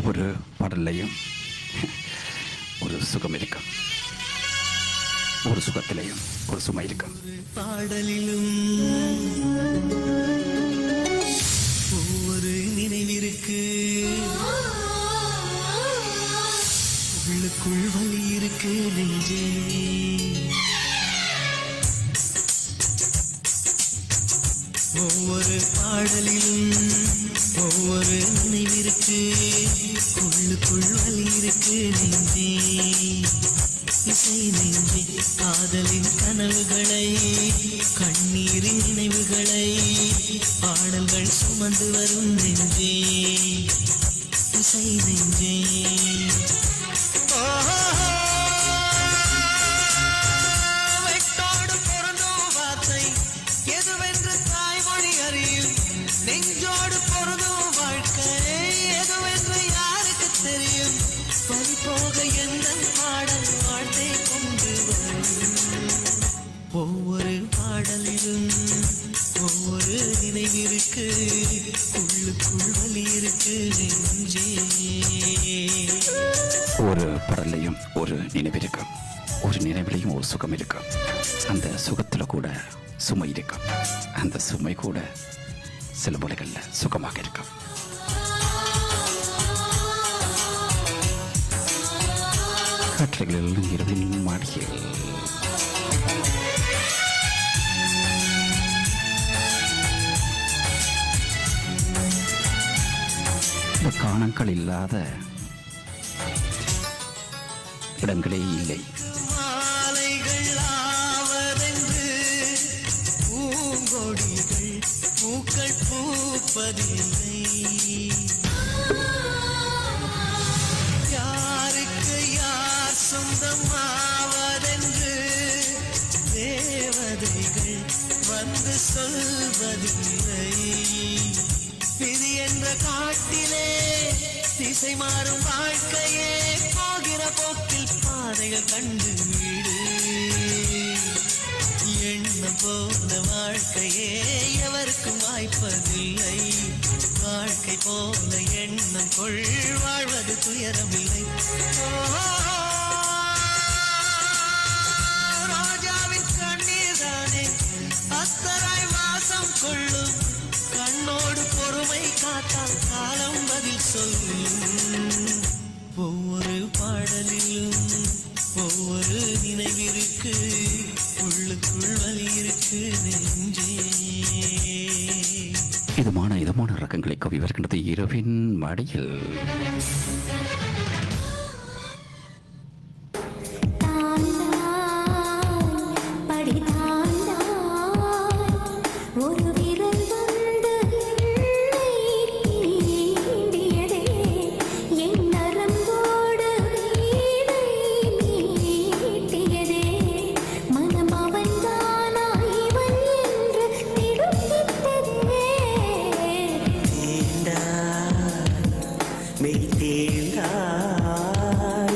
ஒவ்வொரு பாடல்லையும் ஒரு சுகம் இருக்கும் ஒரு சுகத்திலையும் ஒரு சுமை இருக்கும் பாடலிலும் ஒவ்வொரு நினைவிற்கு உள்ளுக்குள் வலி இருக்கு நெஞ்சே ஒவ்வொரு பாடலிலும் ஒவ்வொரு நினைவிற்கு உள்ளுக்குள் வலி இருக்கு நெஞ்சே இசை நெஞ்சே காதலின் கனவுகளை கண்ணீரின் நினைவுகளை பாடல்கள் சுமந்து வரும் நெஞ்சே இசை நெஞ்சே வெட்டோடு பொருந்தும் வார்த்தை எதுவென்று தாய்மொழி அறியும் நெஞ்சோடு பொருந்தும் வாழ்க்கை எதுவென்று யாருக்கு தெரியும் பறி போக எந்த பாடல் வாழ்த்தை கொண்டு வரும் ஒவ்வொரு பாடலிலும் ஒவ்வொரு நினைவிற்கு உள்ளுக்குள் வலி இருக்கு நெஞ்சே ஒரு பாடல்லையும் ஒரு நினைவு இருக்கும் ஒரு நினைவிலையும் ஒரு சுகம் இருக்கும் அந்த சுகத்தில் கூட சுமை இருக்கும் அந்த சுமை கூட சில முறைகளில் சுகமாக இருக்கும் காற்றுகளில் இரவின் மாடியில் இந்த காணங்கள் இல்லாத இடங்களே இல்லை மாலைகள் ஆவதென்று பூங்கொடிகள் பூக்கள் பூப்பதில்லை யாருக்கு யார் சொந்தமாவதென்று தேவதைகள் வந்து சொல்வதில்லை விதி என்ற காட்டிலே திசை மாறும் வாழ்க்கையே போகிற போக்கில் பாதைகள் கண்டு வீடு எண்ணம் போன வாழ்க்கையே எவருக்கும் வாய்ப்பதில்லை வாழ்க்கை போல எண்ணம் கொள் வாழ்வது துயரமில்லை ராஜாவின் கண்ணீர் தானே அத்தராய் வாசம் கொள்ளும் கண்ணோடு பொறுமை காத்தால் காலம் பதில் சொல்லும் ஒவ்வொரு பாடலிலும் ஒவ்வொரு நினைவிற்கு உள்ளுக்குள் வலி இருக்கு நெஞ்சே இதமான இதமான ரகங்களை கவி வருகின்றது இரவின் மடியில் படி ஒரு விரல் வந்து தீண்டியதே என் நரம்போடு வீணை மீட்டியதே மனம் அவன்தானா இவன் என்று திடுக்கிட்டதே மெய் தேர்ந்தாய்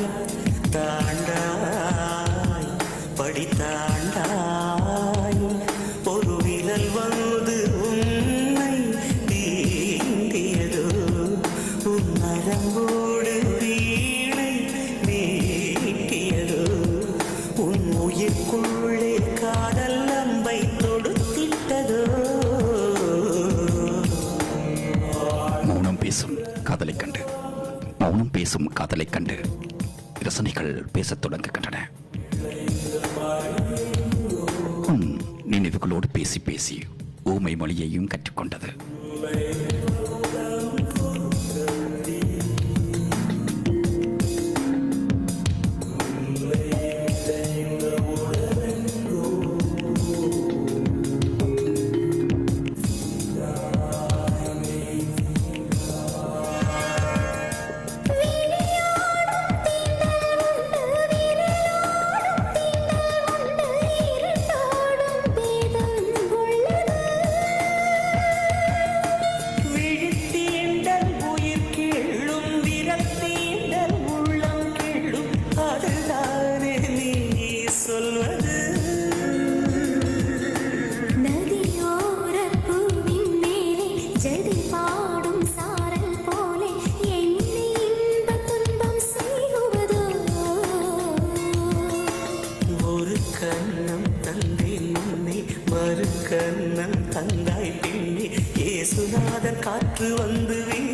தாண்டாய் படித்தாண்டாய் ஒரு விரல் வந்து உன்னை தீண்டியதோ உன் நரம்போடு வீணை மீட்டியதோ உன் உயிர்க்குள்ளே காதல் அம்பை தொடுத்திட்டதோ மௌனம் பேசும் காதலைக் கண்டு மௌனம் பேசும் காதலைக் கண்டு ரசனைகள் பேசத் தொடங்குகின்றன உன் நினைவுகளோடு பேசி பேசி ஊமை மொழியையும் கற்றுக்கொண்டது இரண்டோடும் பேதம் உள்ளது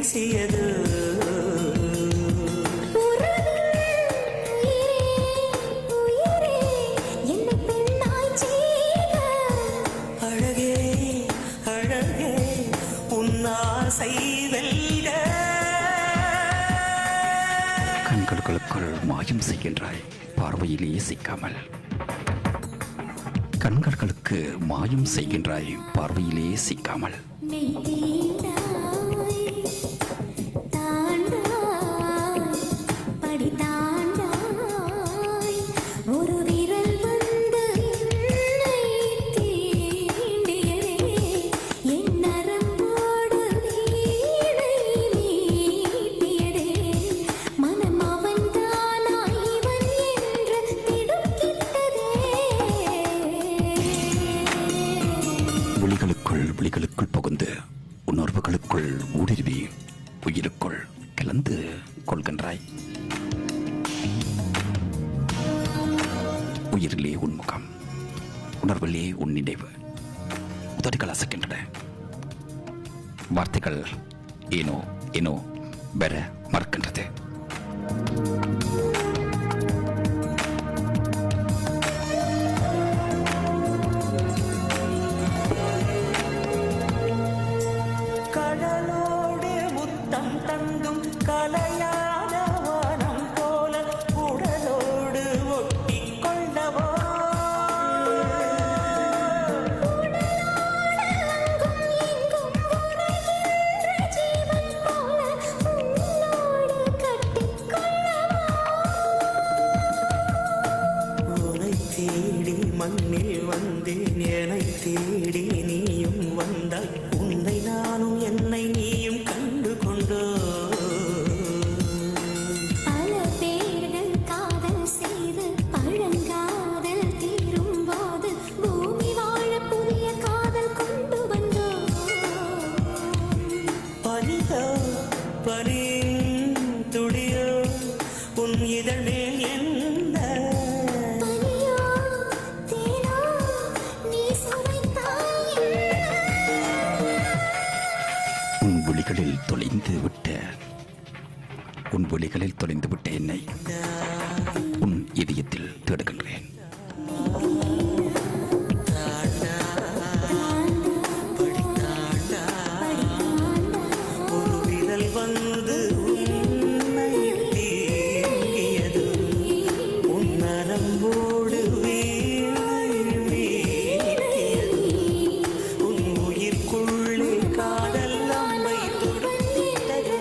வீசியது அழகே அழகே உன்னாசை வெல்க கண்களுக்குள் மாயம் செய்கின்றாய் பார்வையிலே சிக்காமல் கண்களுக்கு மாயம் செய்கின்றாய் பார்வையிலே சிக்காமல் ஒரு விரல் வந்து என்னை தீண்டியதே என் நரம்போடு வீணை மீட்டியதே மனம் அவன்தானா இவன் என்று திடுக்கிட்டதே விழிகளுக்குள் விழிகளுக்குள் புகுந்து உணர்வுகளுக்குள் ஊடுருவி உயிருக்குள் கலந்து கொள்கின்றாய் உயிரிலே உன் முகம் உணர்விலே உன் நினைவு உதடுகள் அசைக்கின்றன வார்த்தைகள் ஏனோ ஏனோ பெற மறக்கின்றது கடலோடு முத்தம் தந்தும் கலையாத வானம் போல உடலோடு ஒட்டிக் கொள்ளவோ உனை தேடி மண்ணில் வந்தேன் என்னை தேடி நீயும் வந்தாய் உன்னை நானும் என்னை நீயும் கண்டு கொண்டோ பல பேர்கள் காதல் செய்து பழங்காதல் தீரும் போது பூமி வாழ புதிய காதல் கொண்டு வந்தோம் பனிதோ பனியின் துளியோ உன் இதழில் என்ன பனியோ தேனோ நீ சுவைத்தாய் உன் விழிகளில் தொலைந்து விட்ட உன் விழிகளில் தொலைந்து விட்ட என்னை உன் இதயத்தில் தேடுகின்றேன் ஒரு விரல் வந்து உன்னை தீண்டியது உன் நரம்போடு வீணை மீட்டியது உன் உயிர்க்குள்ளே காதல் நம்மை தொடுத்தது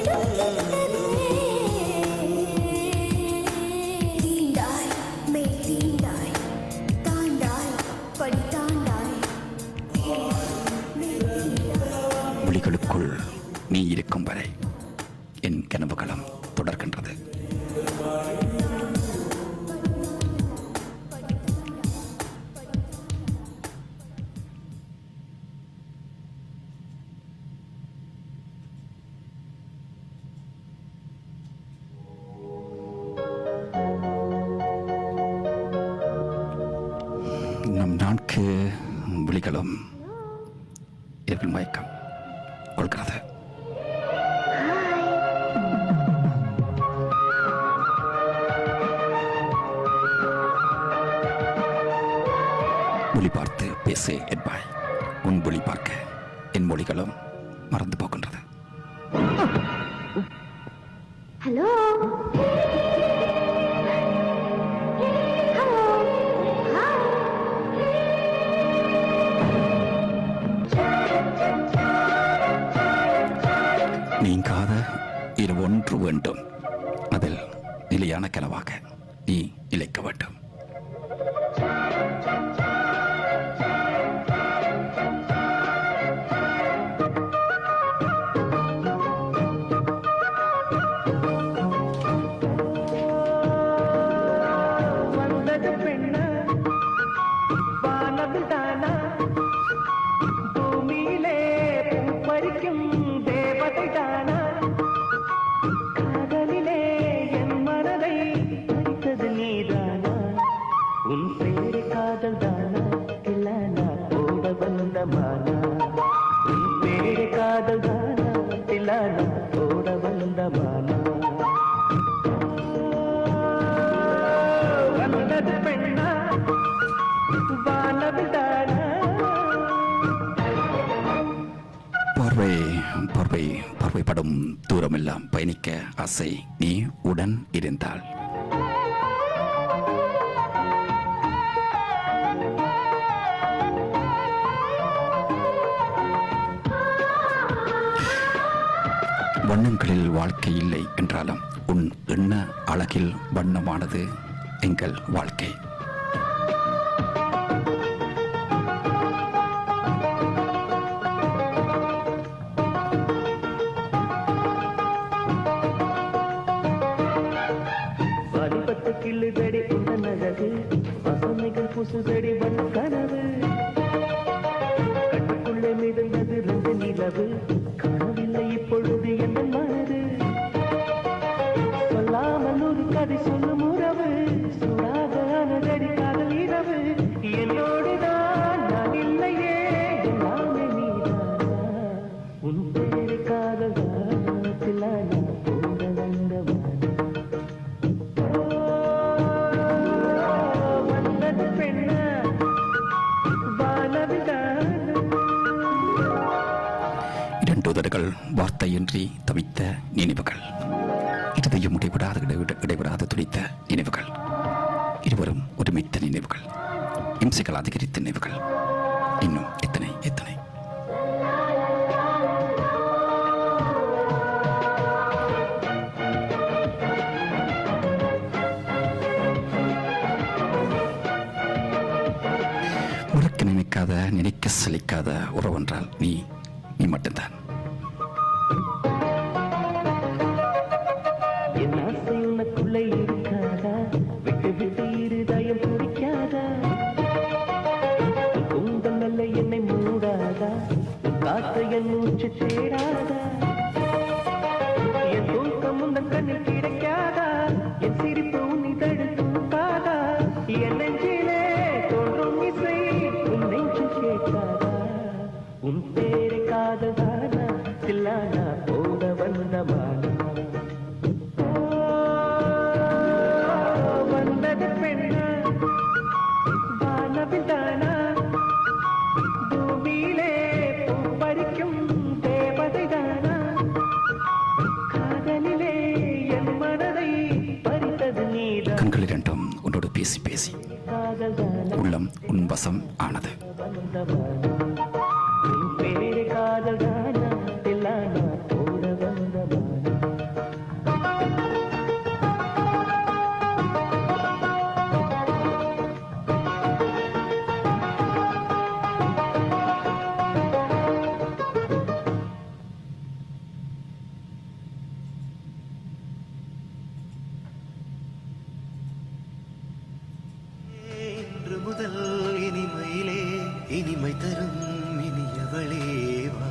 தீண்டாய் மெய் தீண்டாய் தாண்டாய் படி தாண்டாய் விழிகளுக்குள் நீ இருக்கும் வரை என் கனவுகளும் தொடர்கின்றது நம் நான்கு விழிகளும் இரவில் மயக்கம் கொள்கிறது மொழி பார்த்து பேசு என்பாய் உன் மொழி பார்க்க என் மொழிகளும் மறந்து போகின்றது ஹலோ ஹலோ ஹாய் நீங்காத இது ஒன்று வேண்டும் அதில் நிலையான கனவாக நீ நிலைக்க வேண்டும் வந்தது பெண்ணா வானது தானா பூமியிலே பூ பறிக்கும் தேவதை தானா காதலிலே என் மனதை பறித்தது நீதானா உன் பேரை காதல் தூரமெல்லாம் பயணிக்க ஆசை நீ உடன் இருந்தால் வண்ணங்களில் வாழ்க்கை இல்லை என்றாலும் உன் எண்ண அழகில் வண்ணமானது எங்கள் வாழ்க்கை வாலிபத்து கிள்ளுதடி உந்த நகது வசனைகள் புசுதடி வன் கனவு கண்ணுக்குள்ளே மிதந்தது ரெண்டு நிலவு காணவில்லை இப்பொழுது என் மனது சொல்லாமல் ஒரு கதை சொல்லும் உறவு சூடாக அனதடி காதல் இரவு என்னோடுதான் நான் இல்லையே எல்லாமே நீதானா உன் பேரு காதல் வானத்தில் நான் போட வந்தவன் வந்தது பெண்ண வானவிதான் இரண்டு உதடுகள் வார்த்தையின்றி தவித்த நினைவுகள் இருதயம் இடைவிடாத இடைவிட- இடைவிடாத துடித்த நினைவுகள் இருவரும் ஒருமித்த நினைவுகள் இம்சைகள் அதிகரித்த நினைவுகள் இன்னும் எத்தனை எத்தனை மறக்க நினைக்காத நினைக்க சலிக்காத உறவென்றால் நீ நீ மட்டும்தான் என் ஆசை உனக்குள்ளே இருக்காதா விட்டு விட்டு இருதயம் துடிக்காதா உங்கள் நல்ல என்னை மூடாதா உன் காற்றை என் மூச்சு தேடாதா என் தூக்கம் உந்தன் கண்ணில் கிடைக்காதா என் சிரிப்பு உன் இதழ் தூக்காதா என் நெஞ்சிலே தோன்றும் இசை உன் நெஞ்சில் கேட்காதா உன் பேரை காததானா சில்லானா போட வந்தமானா வந்தது பெண்ணா வானவிதானா பூமியிலே பூ பறிக்கும் தேவதைதானா காதலிலே என் மனதை பறித்தது நீதான் கண்கள் இரண்டும் உன்னோடு பேசி பேசி காதல்தானா உள்ளம் உன் வசம் ஆனது வந்தவானா உன் பேரு காதல்தானா தில்லானா போட வந்தவானா இன்று முதல் இனிமையிலே இனிமை தரும் இனியவளே வா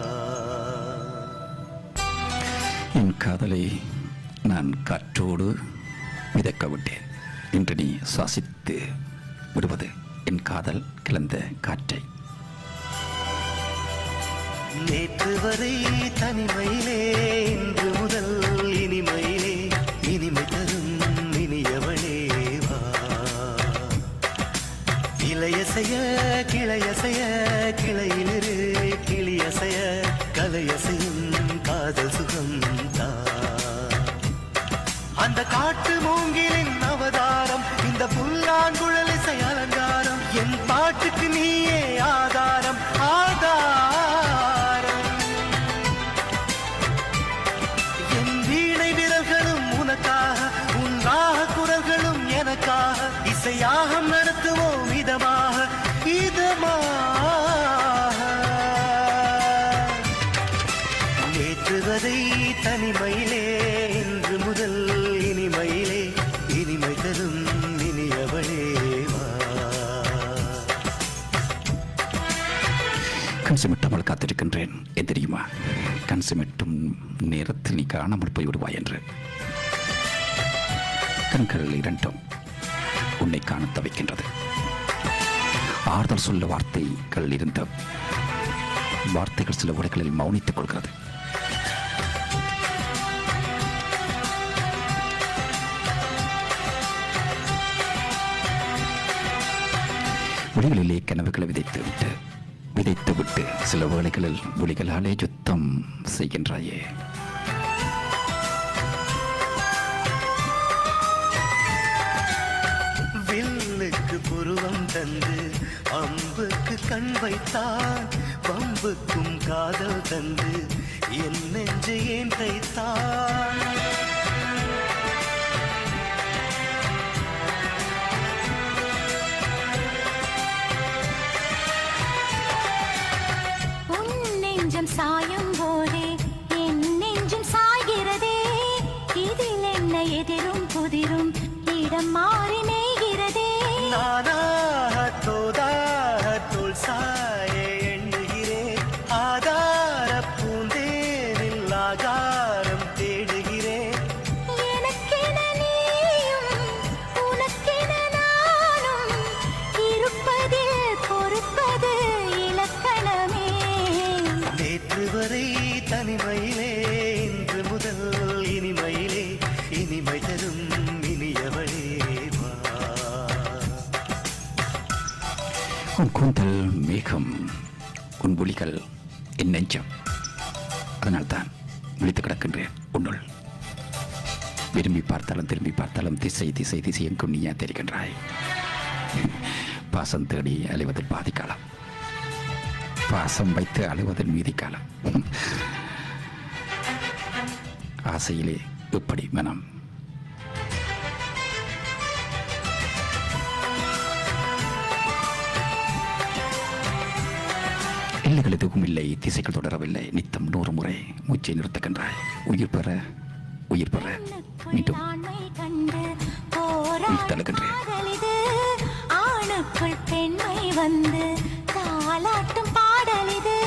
என் காதலை நான் காற்றோடு மிதக்க விட்டேன் இன்று நீ சுவாசித்து விடுவது என் காதல் கலந்த காற்றை நேற்று வரை தனிமையிலே இன்று முதல் இனிமையிலே இனிமை தரும் இனியவளே வா இளையசைய கிளையசைய கிளையிலிரு கிளியசைய கலையசையும் காதல் சுகம் தான் அந்த காட்டு மூங்கிலின் அவதாரம் இந்த புல்லாங்குழல் இசை அலங்காரம் என் பாட்டுக்கு நீயே ஆதாரம் ஆதாரம் என் வீணை விரல்களும் உனக்காக உன் ராக குரல்களும் எனக்காக இசையாகம் நடத்துவோம் இதமாக இதமாக நேற்று வரை தனிமையிலே இன்று முதல் இனிமையிலே இனிமை தரும் இனியவளே வா கண் சிமிட்டாமல் காத்திருக்கின்றேன் என் தெரியுமா கண் சிமிட்டும் நேரத்தில் நீ காணாமல் போய் விடுவாய் என்று கண்கள் இரண்டும் உன்னை காண தவிக்கின்றது ஆறுதல் சொல்ல வார்த்தைகள் இருந்த வார்த்தைகள் சில உடைகளில் மௌனித்துக் கொள்கிறது விழிகளிலே கனவுகளை விதைத்து விட்டு விதைத்து விட்டு சில வேளைகளில் விழிகளாலே யுத்தம் செய்கின்றாயே தந்து அம்புக்கு கண் வைத்தான் பம்புக்கும் காதல் தந்து என் நெஞ்சை ஏன் தைத்தான் உன் நெஞ்சம் சாயும் போதே என் நெஞ்சம் சாய்கிறதே இதில் என்ன எதிரும் புதிரும் இடம் மாறி நெய்கிறதே நானாக தோதாக தோல் சாய எண்ணுகிறேன் ஆதார பூந்தேனில் ஆகாரம் தேடுகிறேன் எனக்கென நீயும் உனக்கென நானும் இருப்பதில் பொறுப்பது இலக்கணமே நேற்று வரை தனிமையிலே இன்று முதல் இனிமையிலே இனிமை தரும் இனியவளே வா உன் கூந்தல் மேகம் உன் ஒளிகள் என் நெஞ்சம் அதனால்தான் விழித்து கிடக்கின்றேன் உன்னுள் விரும்பி பார்த்தாலும் திரும்பி பார்த்தாலும் திசை திசை திசை எங்கும் நீயா தெரிகின்றாய் பாசம் தேடி அலைவதில் பாதி காலம் பாசம் வைத்து அழுவதில் மீதி காலம் ஆசையிலே இப்படி மனம் எல்லைகள் எதுவும் இல்லை திசைகள் தொடரவில்லை நித்தம் நூறு முறை மூச்சை நிறுத்துகின்றாய் உயிர் பெற உயிர் பெற மீண்டும் ஆண்மை கண்டு போராடும் தழுகின்றேன். காதலிது ஆணுக்குள் பெண்மை வந்து தாலாட்டும் பாடலிது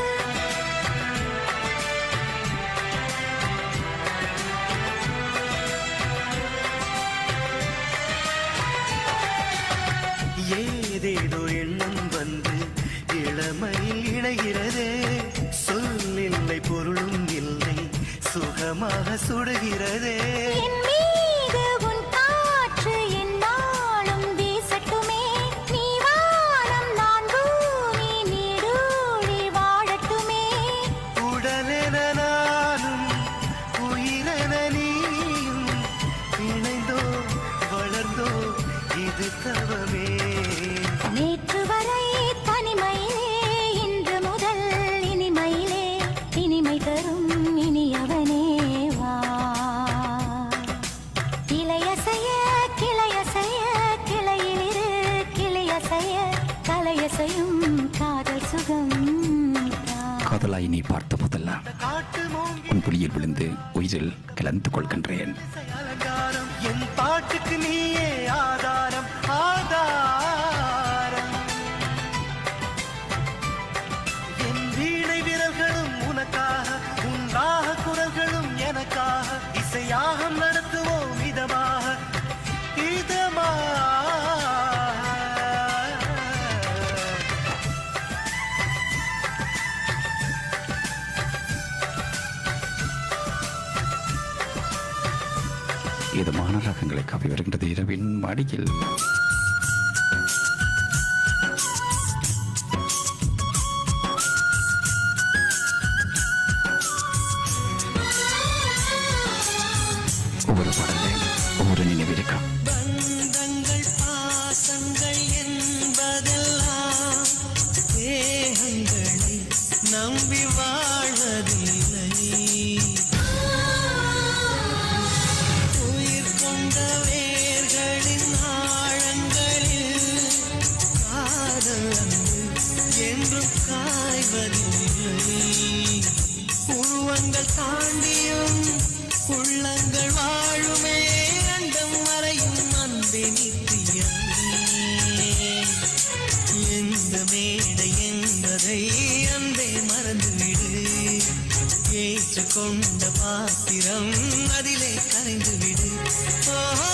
ஏதேதோ எண்ணம் வந்து இளமையில் இணைகிறதே சொல்லில்லை பொருளும் இல்லை சுகமாக சுடுகிறதே என் மீது உன் காற்று எந்நாளும் வீசட்டுமே நீ வானம் நான் பூமி நீடூழி வாழட்டுமே உடலென நானும் உயிரென நீயும் இணைந்தோ வளர்ந்தோ இது தவமே நேற்று வரை தனிமையிலே இன்று முதல் இனிமையிலே இனிமை தரும் இனியவனே வா கிளையசைய கிளையசைய கிளையிலிரு கிளையசைய கலையசையும் காதல் சுகம் தான். காதலாய் நீ பார்த்த போதெல்லாம் காட்டு மூங்கி உன் புலியில் விழுந்து உயிரில் கலந்து கொள்கின்றேன் அலங்காரம் என் பாட்டுக்கு நீயே ஆதாரம் ஆதாரம் என் வீணை விரல்களும் உனக்காக உன் ராக குரல்களும் எனக்காக இசையாகம் நடத்துவோம் இதமாக இதமாக இதமான ரகங்களை கவி வருகின்றது இரவின் மடியில் ஒவ்வொரு பாடலையும் ஒவ்வொரு நினைவிருக்கும் பந்தங்கள் பாசங்கள் என்பதெல்லாம் தேகங்களை நம்பி வாழ்வதில்லை உயிர் கொண்ட வேர்களின் ஆழங்களில் காதல் அன்பு என்றும் காய்வதில்லை உருவங்கள் தாண்டியும் உள்ளங்கள் வாழுமே அண்டம் வரையும் அன்பே நித்தியமே எந்த மேடை என்பதை அன்பே மறந்துவிடு ஏற்றுக்கொண்ட பாத்திரம் அதிலே கரைந்துவிடு ஓஹோ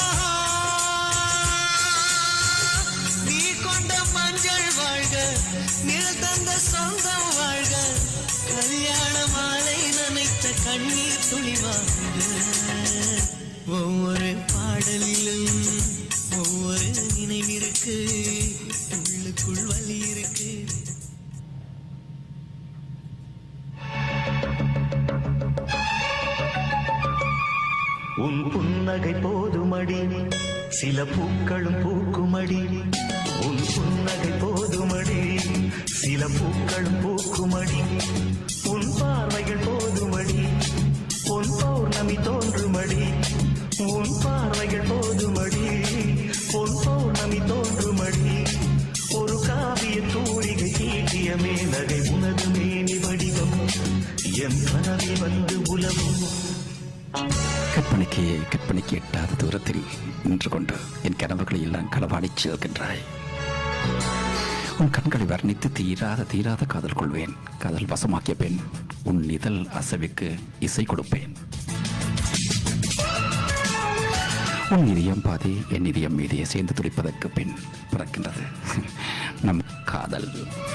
நீ கொண்ட மஞ்சள் வாழ்க நிழல் தந்த சொந்தம் வாழ்க கல்யாண மாலை நனைத்த கண்ணீர் துளி வாழ்க ஒவ்வொரு பாடலிலும் ஒவ்வொரு நினைவிருக்கு உள்ளுக்குள் வலி இருக்கு உன் புன்னகை போதுமடி சில பூக்களும் பூக்குமடி உன் புன்னகை போதுமடி சில பூக்களும் பூக்குமடி உன் பார்வைகள் போதுமடி உன் பௌர்ணமி தோன்றுமடி உன் பார்வைகள் போதுமடி உன் பௌர்ணமி தோன்றுமடி ஒரு காவிய தூரிகை தீட்டிய மேலகை உனது மேனி வடிவம் என் கனவில் வந்து உலவும் கற்பனைக்கு கற்பனைக்கு எட்டாத தூரத்தில் நின்று கொண்டு என் கனவுகளை எல்லாம் களவாடிச் சேர்க்கின்றாய் உன் கண்களை வர்ணித்து தீராத தீராத காதல் கொள்வேன் காதல் வசமாக்கிய பெண் உன் இதழ் அசைவுக்கு இசை கொடுப்பேன் உன் இதயம் பாதி என் இதயம் மீதியை சேர்ந்து துடிப்பதற்கு பின் பிறக்கின்றது நம் காதல்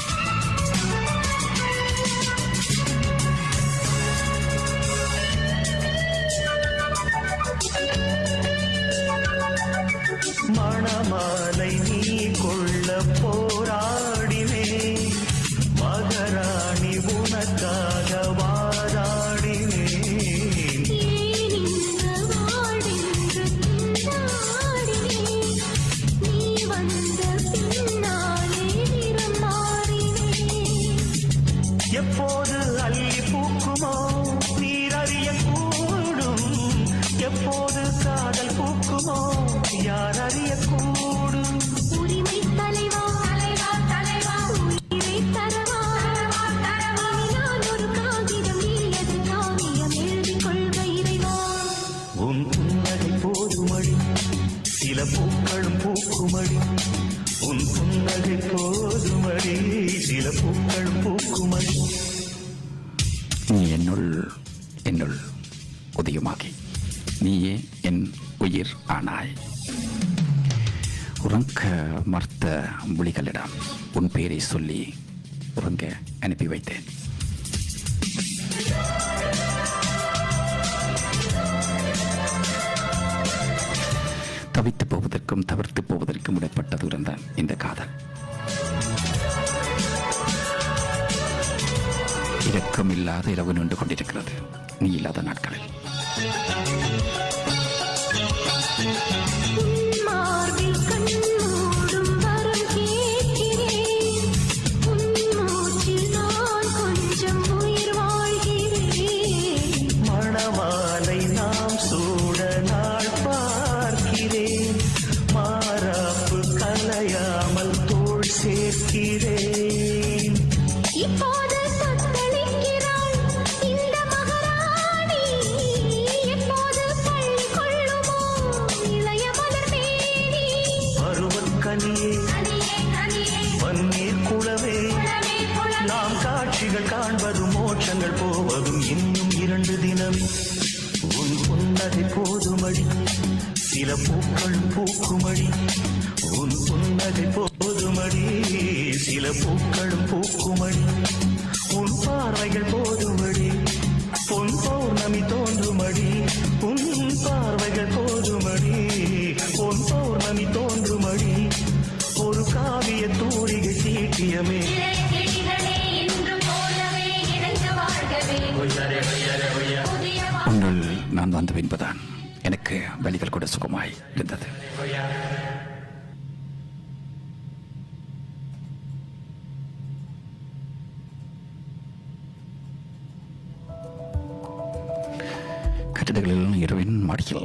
மணமாலை நீ கொள்ள போராடினே மகராணி உனக்காக வாராடினே ஏன் இந்த வாழ்வென்று திண்டாடினேன். நீ வந்த பின்னாலே நிறம் மாறினேன். எப்போது அள்ளி பூக்குமோ நீரறிய கூடும் எப்போது காதல் பூக்குமோ யார் அறிய கூடும் உரிமை தலைவா தலைவா தலைவா உயிரை தரவா தரவா நான் ஒரு காகிதம் நீ அது காவியம் எழுதிக் கொள்க இறைவா உன் புன்னகை போதுமடி சில பூக்களும் பூக்குமடி உன் புன்னகை போதுமடி சில பூக்களும் பூக்குமடி நீ என்னுள் என்னுள் உதயமாகி நீயே என் உயிர் ஆனாய் உறங்க மறுத்த விழிகளிடம் உன் பெயரை சொல்லி உறங்க அனுப்பி வைத்தேன் தவித்து போவதற்கும் தவிர்த்து போவதற்கும் இடைப்பட்ட தூரம்தான் இந்த காதல் இரக்கம் இல்லாத இரவு நின்று கொண்டிருக்கிறது நீ இல்லாத நாட்களில் உன் மார்பில் கண்மூடும் வரம் கேட்கிறேன் உன் மூச்சில் நான் கொஞ்சம் உயிர் வாழ்கிறேன் மணமாலை நாம் சூட நாள் பார்க்கிறேன் மாறாப்பு கலையாமல் தோள் சேர்க்கிறேன் இப்போது தத்தளிக்கிறாள் இந்த மகாராணி எப்போது பள்ளி கொள்ளுமோ இளைய மலர் மேனி பருவக்கனியே கனியே கனியே பன்னீர் குளவே குளமே குளமே நாம் காட்சிகள் காண்பதும் மோட்சங்கள் போவதும் இன்னும் இரண்டு தினம் உன் புன்னகை போதுமடி சில பூக்கள் பூக்குமடி உன் புன்னகை போதுமடி சில பூக்களும் பூக்குமடி உன் பார்வைகள் போதுமடி பொன் பௌர்ணமி தோன்றுமடி உன் பார்வைகள் போதுமடி பொன் பௌர்ணமி தோன்றுமடி ஒரு காவிய தூரிகை தீட்டியமே கிளிகளே இன்று போலவே இணைந்து வாழ்கவே புதிய உன்னுள் நான் வந்து என்பதான் எனக்கு வழிகள் கூட சுகமாய் இருந்தது கட்டிடங்களில் இரவின் மாடியில்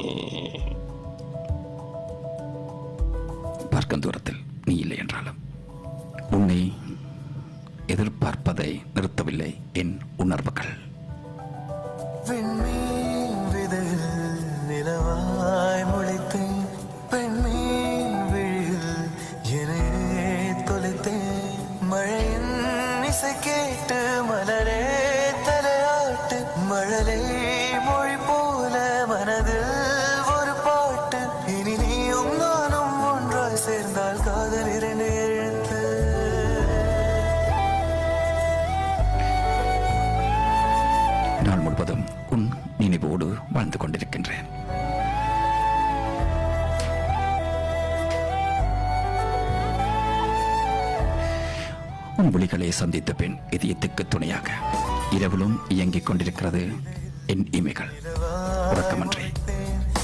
பார்க்கும் தூரத்தில் நீ இல்லை என்றாலும் உன்னை எதிர்பார்ப்பதை நிறுத்தவில்லை என் உணர்வுகள் விண்மீன் விதையில் நிலவாய் முளைத்தேன் பெண்மீன் விழியில் என்னையே தொலைத்தேன் மழையின் இசை கேட்டு மலரே தலையாட்டு மழலை மொழி போல மனதில் ஒரு பாட்டு இனி நீயும் நானும் ஒன்றாய் சேர்ந்தால் காதல் இரண்டு எழுத்து நாள் முழுவதும் உன் நினைவோடு வாழ்ந்து கொண்டிருக்கின்றேன் உன் விழிகளை சந்தித்த பின் இதயத்துக்கு துணையாக இரவிலும் இயங்கிக் கொண்டிருக்கிறது என் இமைகள் உறக்கமன்றி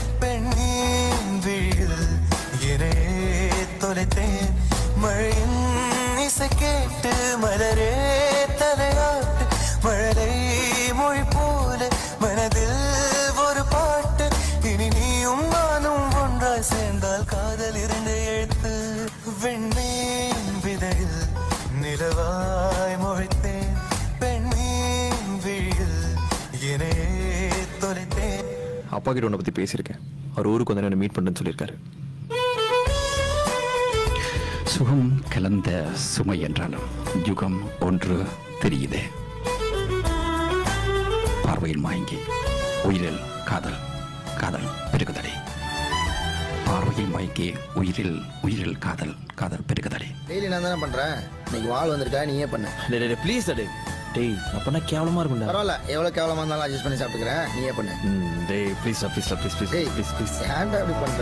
அப்பா கிட்ட உன்னை பற்றி பேசியிருக்கேன் அவர் ஊருக்கு வந்து என்ன மீட் பண்ணுறேன்னு சொல்லியிருக்காரு சுகம் கலந்த சுமை என்றாலும் யுகம் ஒன்று தெரியுதே பார்வையில் மயங்கி உயிரில் காதல் காதல் பெருகுதடி பார்வையில் மயங்கி உயிரில் உயிரில் காதல் காதல் பெருகுதடி டெய்லி நான் தானே பண்றேன் இன்னைக்கு வாழ் வந்திருக்கா நீயே பண்ணு டே டே ப்ளீஸ் டே டேய் நான் பண்ணால் கேவலமாக இருக்கும்டா பரவாயில்ல எவ்வளவு கேவலமா இருந்தாலும் அட்ஜஸ்ட் பண்ணி சாப்பிட்டுக்கிறேன் நீயே பண்ணு ம் டேய் ப்ளீஸ் ப்ளீஸ் ப்ளீஸ் ப்ளீஸ் டேய் ப்ளீஸ் ப்ளீஸ் ஏன்டா இப்படி பண்ற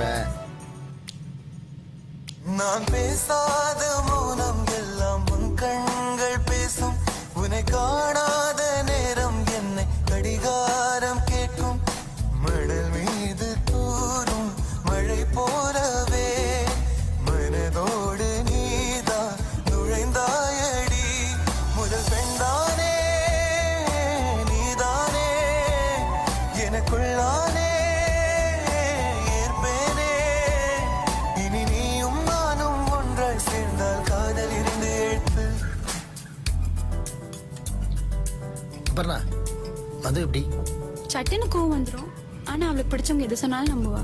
நான் பேசாத மௌனம் எல்லாம் உன் கண்கள் பேசும் உன்னை காணாத நேரம் என்னை கடிகாரம் கேட்கும் மணல் மீது தூரும் மழை போலவே மனதோடு நீதான் நுழைந்தாயடி முதல் பெண்தானே நீதானே எனக்குள்ளானே ஏற்பேனே இனி நீயும் நானும் ஒன்றாய் சேர்ந்தால் காதல் இருந்து எழுத்து பர்ணா அது எப்படி சட்டுன்னு கோவம் வந்துடும் ஆனா அவளுக்கு பிடிச்சவங்க எது சொன்னாலும் நம்புவா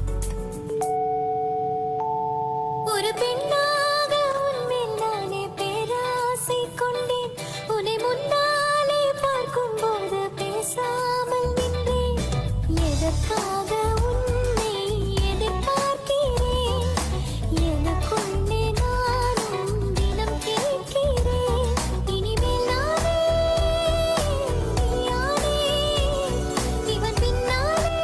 ஒரு பெண்ணாக உன்மேல் நானே பேராசை கொண்டேன் உன்னை முன்னாலே பார்க்கும்போது பேசாமல் நின்றேன் எதற்காக உன்னை எதிர்பார்க்கிறேன் எனக்குள்ளே நானும் தினம் கேட்கிறேன் இனிமேல் நானே நீயானே இவன் பின்னாலே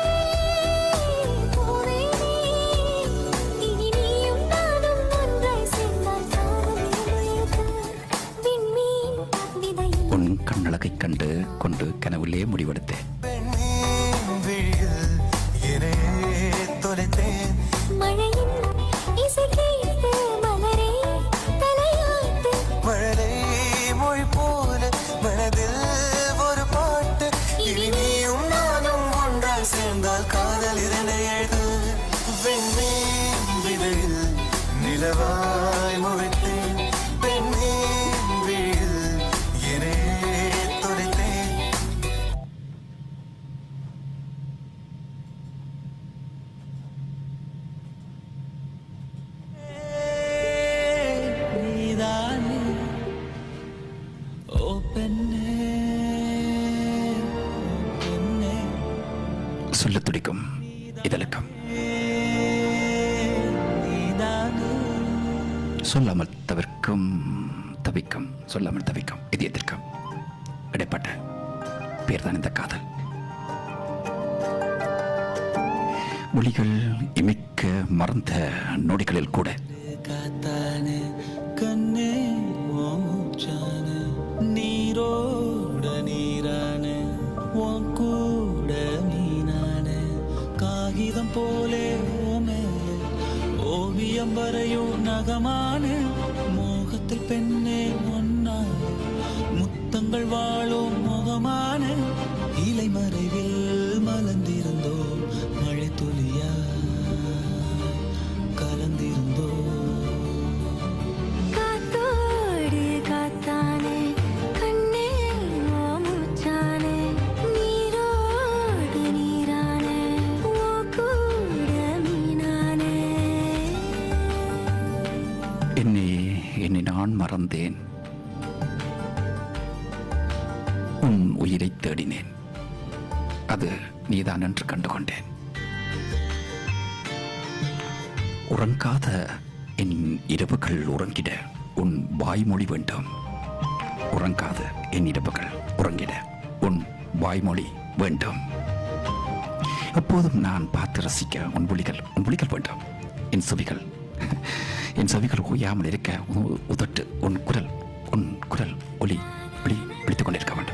போவேனே இனி நீயும் நானும் ஒன்றாய் சேர்ந்தால் காதல் இணையது விண்மீன் விதையில் உன் கண்ணழகைக் கண்டு கொண்டு கனவிலே முடிவெடுத்தேன் பெண்ணின் விழியில் என்னையே தொலைத்தேன் மழையின் இசை கேட்டு மலரே தலையாட்டு மழலை மொழி போல மனதில் ஒரு பாட்டு இனி நீயும் நானும் ஒன்றாய் சேர்ந்தால் காதல் இரண்டு எழுது வெண்மீன் விதையில் நிலவாய் முளைத்தேன் பெண்மீன் விழியில் என்னையே தொலைத்தேன் நீதானே ஓ பெண்ணே ஓ பெண்ணே சொல்லத் துடிக்கும் இதழுக்கம் நீதானே சொல்லாமல் தவிர்க்கும் தவிக்கும் சொல்லாமல் தவிக்கும் இதயத்திற்கும் இடைப்பட்ட பேர்தான் இந்த காதல் மொழிகள் இமைக்க மறந்த நொடிகளில் கூட காத்தானே கண்ணே ஓ மூச்சானே நீரோட நீரானே உன் கூட மீனானே காகிதம் போலே ஓ மேலே ஓவியம் வரையும் நகமானே மோகத்தில் பெண்ணே ஒன்னானே முத்தங்கள் வாழும் முகமான இலை மறைவில் மலர்ந்திருந்தோ மழை துளியா கலந்திருந்தோ காத்தோடு காத்தானே கண்ணே ஓ மூச்சானே நீரோடு நீரானே ஓ கூட மீனானே என்னை என்னை நான் மறந்தேன் உன் உயிரை தேடினேன் அது நீதான் என்று கண்டுகொண்டேன் உறங்காத என் இரவுகள் உறங்கிட உன் வாய்மொழி வேண்டும் உறங்காத என் இரவுகள் உறங்கிட உன் வாய்மொழி வேண்டும் எப்போதும் நான் பார்த்து ரசிக்க உன் விழிகள் உன் விழிகள் வேண்டும் என் செவிகள் என் செவிகள் ஓயாமல் இருக்க உன் உதட்டு உன் குரல் உன் குரல் ஒலி ஒளி விழித்துக் கொண்டிருக்க வேண்டும்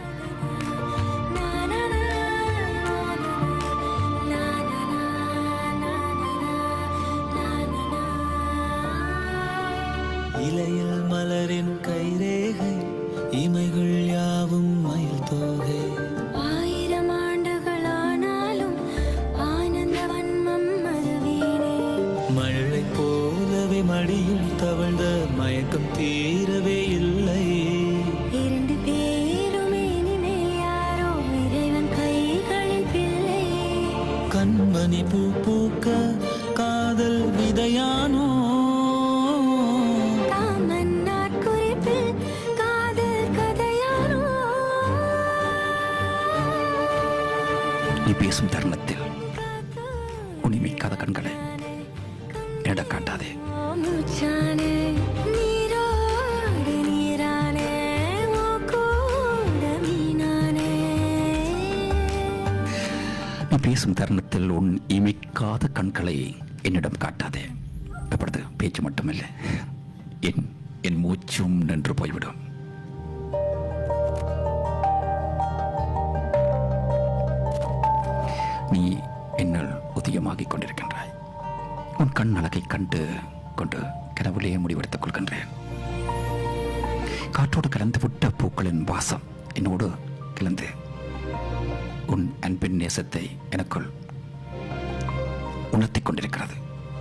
இலையில் மலரின் கைரேகை இமைகள் யாவும் மயில் தோகை ஆயிரம் ஆண்டுகளானாலும் ஆனந்த வன்மம் மறவேனே மழை போலவே மடியில் தவழ்ந்த மயக்கம் தீரவே இல்லை இரண்டு பேருமே இனிமே யாரோ இறைவன் கைகளின் பிள்ளை கண்மணி பூ பூக்க காதல் விதையானோ காமன் நாட்குறிப்பில் காதல் கதையானோ நீ பேசும் தருணத்தில் உனிமிக்காத கண்களை எட காட்டாதே மூச்சானே நீரோடு நீரானே உன் கூட மீனானே நீ பேசும் தருணத்தில் உன் இமைக்காத கண்களை என்னிடம் காட்டாதே அப்பொழுது பேச்சு மட்டுமில்லை என் என் மூச்சும் நின்று போய்விடும் நீ என்னுள் உதயமாகிக் கொண்டிருக்கின்றாய் உன் கண் அழகை கண்டு கொண்டு கனவுலேயே முடிவெடுத்துக் கொள்கின்றேன் காற்றோடு கலந்து விட்ட பூக்களின் வாசம் என்னோடு கலந்து உன் அன்பின் நேசத்தை எனக்குள் உணர்த்திக் கொண்டிருக்கிறது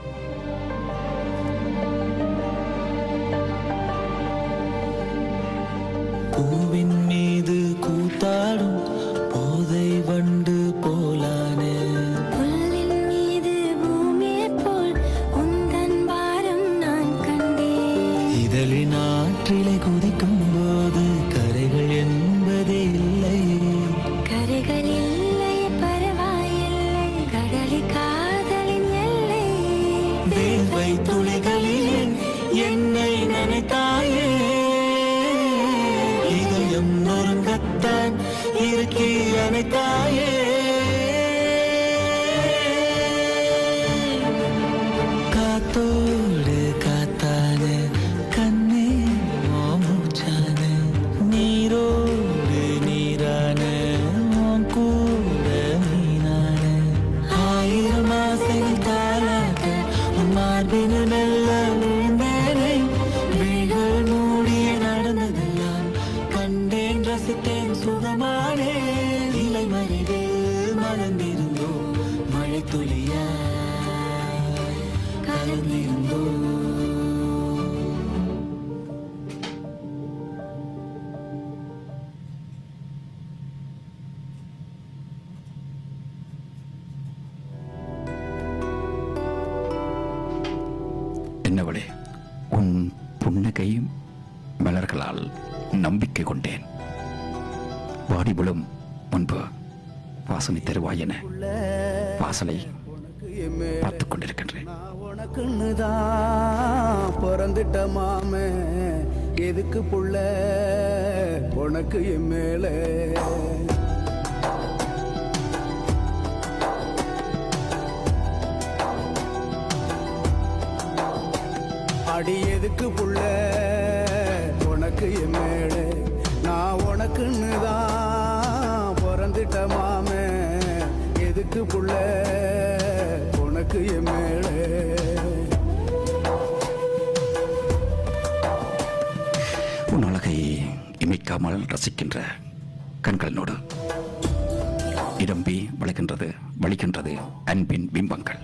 பூவின் மீது கூத்தாடும் போதை வண்டு போலானே புல்லின் மீது பூமியைப் போல் உந்தன் பாரம் நான் கண்டேன் இதழின் ஆற்றிலை குதிக்கும் போது கரைகள் என்பதே இல்லை கரைகள் இல்லை பரவாயில்லை கடலி காதலின் எல்லை வேர்வை துளிகளிலே என்னை நினைத்தாயே இதயம் நொறுங்கத்தான் இருக்கி அணைத்தாயே காத்தோடு காத்தானே கண்ணே மூச்சானே நீரோடு நீரான உன் கூட மீனானே ஆயிரம் ஆசைகள் தாளாட்ட உன் மார்பினில் மெல்ல விழுந்தேனே விழிகள் மூடிய நடந்ததெல்லாம் கண்டேன் ரசித்தேன் சுகமானே இலை மறைவில் மறந்திருந்தோம் மழை துளியாய் கலந்திருந்தோம் என்னவளே உன் புன்னகை மலர்களால் நம்பிக்கை கொண்டேன் வாடி விழும் முன்பு வாசனை தருவாய் என வாசலை பார்த்துக் கொண்டிருக்கின்றேன் உனக்குன்னு தான் பிறந்துட்ட மாமே எதுக்கு புள்ள உனக்கு என் மேலே அடி எதுக்கு புள்ள உனக்கு என் மேலே நான் உனக்குன்னு தான் பிறந்துட்ட மாமே எதுக்கு புள்ள உனக்கு என் மேலே உன் அழகை இமைக்காமல் ரசிக்கின்ற கண்களினோடு இடம்பி வளைக்கின்றது வலிக்கின்றது அன்பின் பிம்பங்கள்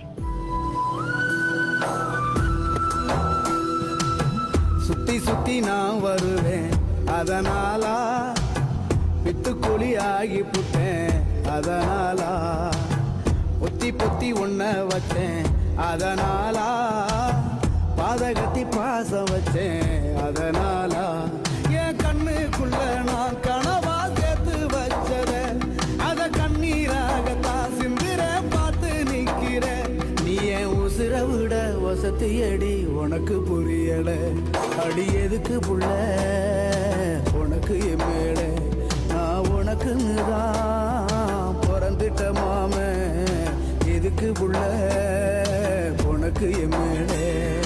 சுத்தி சுத்தி நான் வருவேன் அதனாலா பித்துக்குழி ஆகி புட்டேன் அதனாலா பொத்தி பொத்தி உன்ன வச்சேன் அதனாலா பாதகத்தி பாசம் வச்சேன் அதனாலா என் கண்ணுக்குள்ள நான் கனவா சேர்த்து வச்சத அத கண்ணீராகத்தான் சிந்திர பார்த்து நிக்கிற நீ என் உசுர விட வசதி அடி உனக்கு புரியல அடி எதுக்கு புள்ள உனக்கு என் மேல நான் உனக்குன்னு தான் பிறந்துட்ட மாம எதுக்கு புள்ள உனக்கு என் மேலே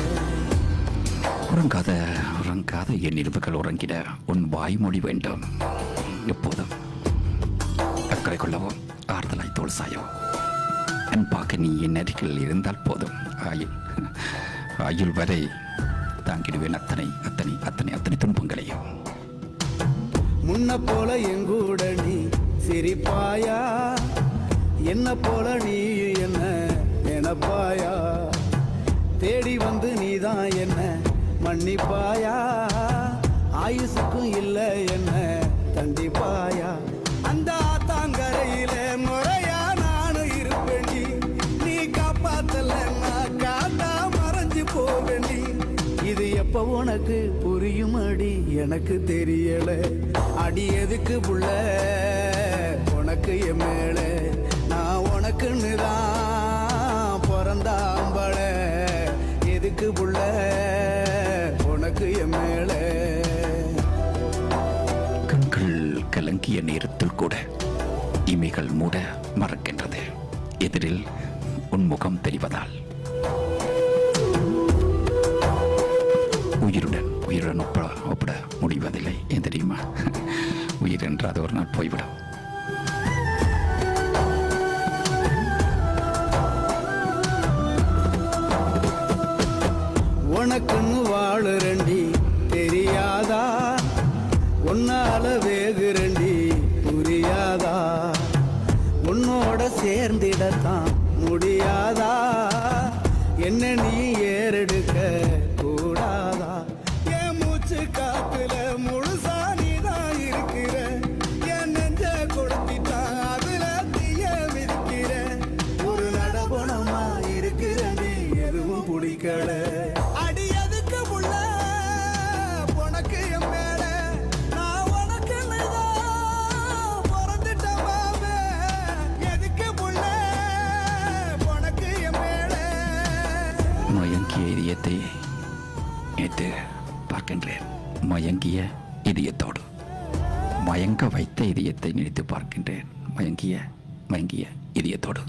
உறங்காத உறங்காத என் இருவுகள் உறங்கிட உன் வாய்மொழி வேண்டும் எப்போதும் அக்கறை கொள்ளவும் ஆறுதலாய் தோல் சாயவும் அன்பாக நீ என் அருகில் இருந்தால் போதும் ஆயுள் ஆயுள் வரை தாங்கிடுவேன் அத்தனை அத்தனை அத்தனை அத்தனை துன்பங்களையும் முன்ன போல எங்கூட நீ சிரிப்பாயா என்ன போல நீ என்ன நினைப்பாயா தேடி வந்து நீதான் என்ன மன்னிப்பாயா ஆயுசுக்கும் இல்ல என்ன தண்டிப்பாயா அந்த ஆத்தாங்கரையில முறையா நானும் இருப்பேன் நீ எப்ப உனக்கு புரியும் அடி எனக்கு தெரியல அடி எதுக்கு புள்ள உனக்கு என் மேல நான் உனக்குன்னு தான் பிறந்தாம்பள எதுக்கு புள்ள உனக்கு என் மேல கண்கள் கலங்கிய நேரத்தில் கூட இமைகள் மூட மறக்கின்றது எதிரில் உன் முகம் தெரிவதால் உயிருடன் உயிருடன் ஒப்ப ஒப்பிட முடிவதில்லை ஏன் தெரியுமா உயிர் என்று அது ஒரு நாள் போய்விடும் உனக்குன்னு வாழுறண்டி தெரியாதா உன்னால வேகுறண்டி புரியாதா உன்னோட சேர்ந்திடத்தான் முடியாதா என்ன நீ ஏறெடுக்க கூடாதா என் மூச்சு காத்துல முழுசா நீதான் இருக்கிற என் நெஞ்ச கொடுத்திட்டான் அதுல தீய மிதிக்கிற ஒரு நடபணமா இருக்கிற நீ எதுவும் பிடிக்கல அடி எதுக்கு புள்ள உனக்கு என் மேல நான் உனக்கு பிறந்துட்டேன் மாமே எதுக்கு புள்ள உனக்கு என் மேல மயங்கிய இதயத்தை நேற்று பார்க்கின்றேன் மயங்கிய இதயத்தோடு மயங்க வைத்த இதயத்தை நினைத்து பார்க்கின்றேன் மயங்கிய மயங்கிய இதயத்தோடு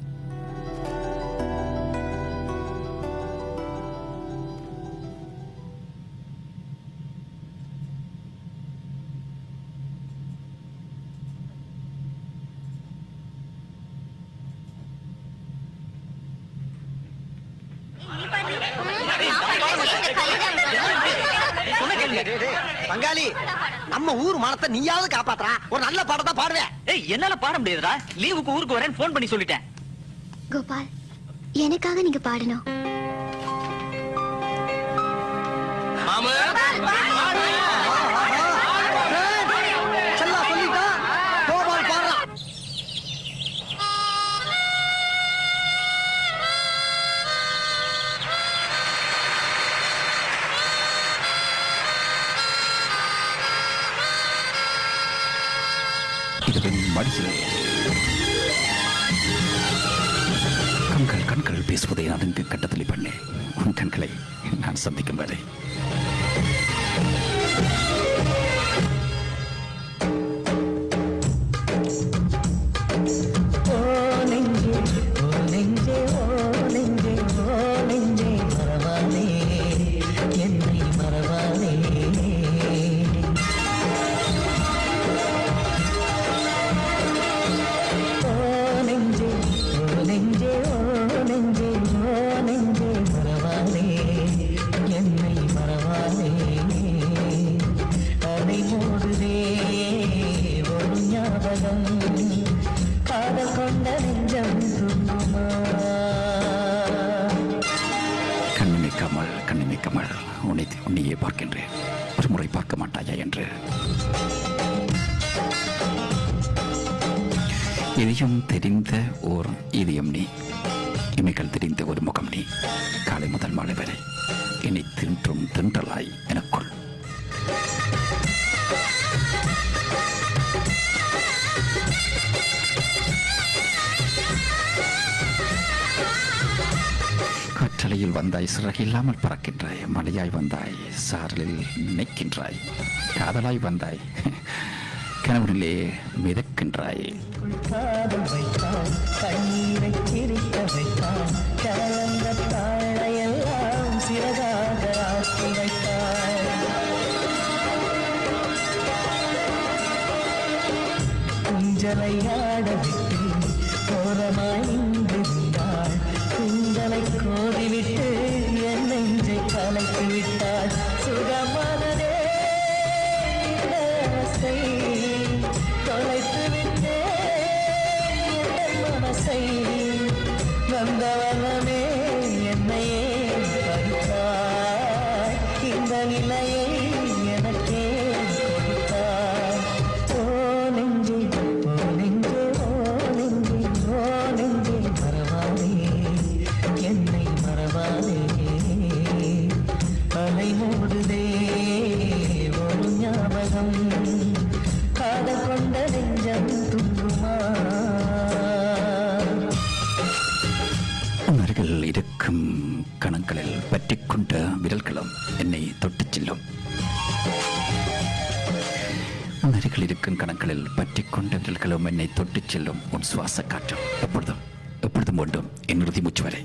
பங்காளி நம்ம ஊர் மானத்தை நீயாவது காப்பாத்துறா ஒரு நல்ல பாடத்தை பாடுவேன் ஏய் என்னால பாட முடியாதுடா லீவுக்கு ஊருக்கு வரேன் ஃபோன் பண்ணி சொல்லிட்டேன் கோபால் எனக்காக நீங்க பாடணும் செல்லா சொல்லிட்டா கோபால் பாடுறான் இதுவின் மடியிலே கண்கள் கண்கள் பேசுவதை நான் இங்கு கட்டத்தில் பண்ணேன் உன் கண்களை நான் சந்திக்கும் வரை ஓ நெஞ்சே ஓ நெஞ்சே ஓ நெஞ்சே ஓ நெஞ்சே மறவாதே என்னை மறவாதே ஓ நெஞ்சே ஓ நெஞ்சே ஓ நெஞ்சே ஓ நெஞ்சே மறவாதே என்னை மறவாதே அலை மோதுதே ஒரு ஞாபகம் காதல் கொண்ட நெஞ்சம் துன்புமா கண்ணிமைக்காமல் கண்ணிமைக்காமல் உன்னை உன்னையே பார்க்கின்றேன் ஒரு முறை பார்க்க மாட்டாயா என்று இதயம் தெரிந்த ஓர் இதயம் நீ இமைகள் தெரிந்த ஒரு முகம் நீ காலை முதல் மாலை வரை என்னை தின்றும் தின்றலாய் எனக்குள் கற்றலையில் வந்தாய் சிறகில்லாமல் பறக்கின்றாய் மலையாய் வந்தாய் சாரலில் நினைக்கின்றாய் காதலாய் வந்தாய் கனவுனிலே மிதக்கின்றாய் காதல் வைத்தான் கண்ணீரை சிரிக்க வைத்தான் கலந்த தாழையெல்லாம் சிறகாக ஆக்கி வைத்தான் குஞ்சலை ஆட விட்டு ஓரமாய் நின்றிருந்தாள் குந்தலை கோதிவிட்டு என் நெஞ்சை கலைத்து விட்டாள் சுகமானதே இந்த ஆசை தொலைத்து விட்டேன் என் மனசை வந்த வண்ணமே என்னையே பறித்தாய் இந்த நிலையை எனக்கே கொடுத்தாய் ஓ நெஞ்சே ஓ நெஞ்சே ஓ நெஞ்சே ஓ நெஞ்சே மறவாதே என்னை மறவாதே அலை மோதுதே உன் அருகில் இருக்கும் கணங்களில் பற்றிக்கொண்ட விரல்களும் என்னை தொட்டுச் செல்லும் உன் அருகில் இருக்கும் கணங்களில் பற்றிக்கொண்ட விரல்களும் என்னை தொட்டுச் செல்லும் உன் சுவாச காற்றும் எப்பொழுதும் எப்பொழுதும் வேண்டும் என் இறுதி மூச்சு வரை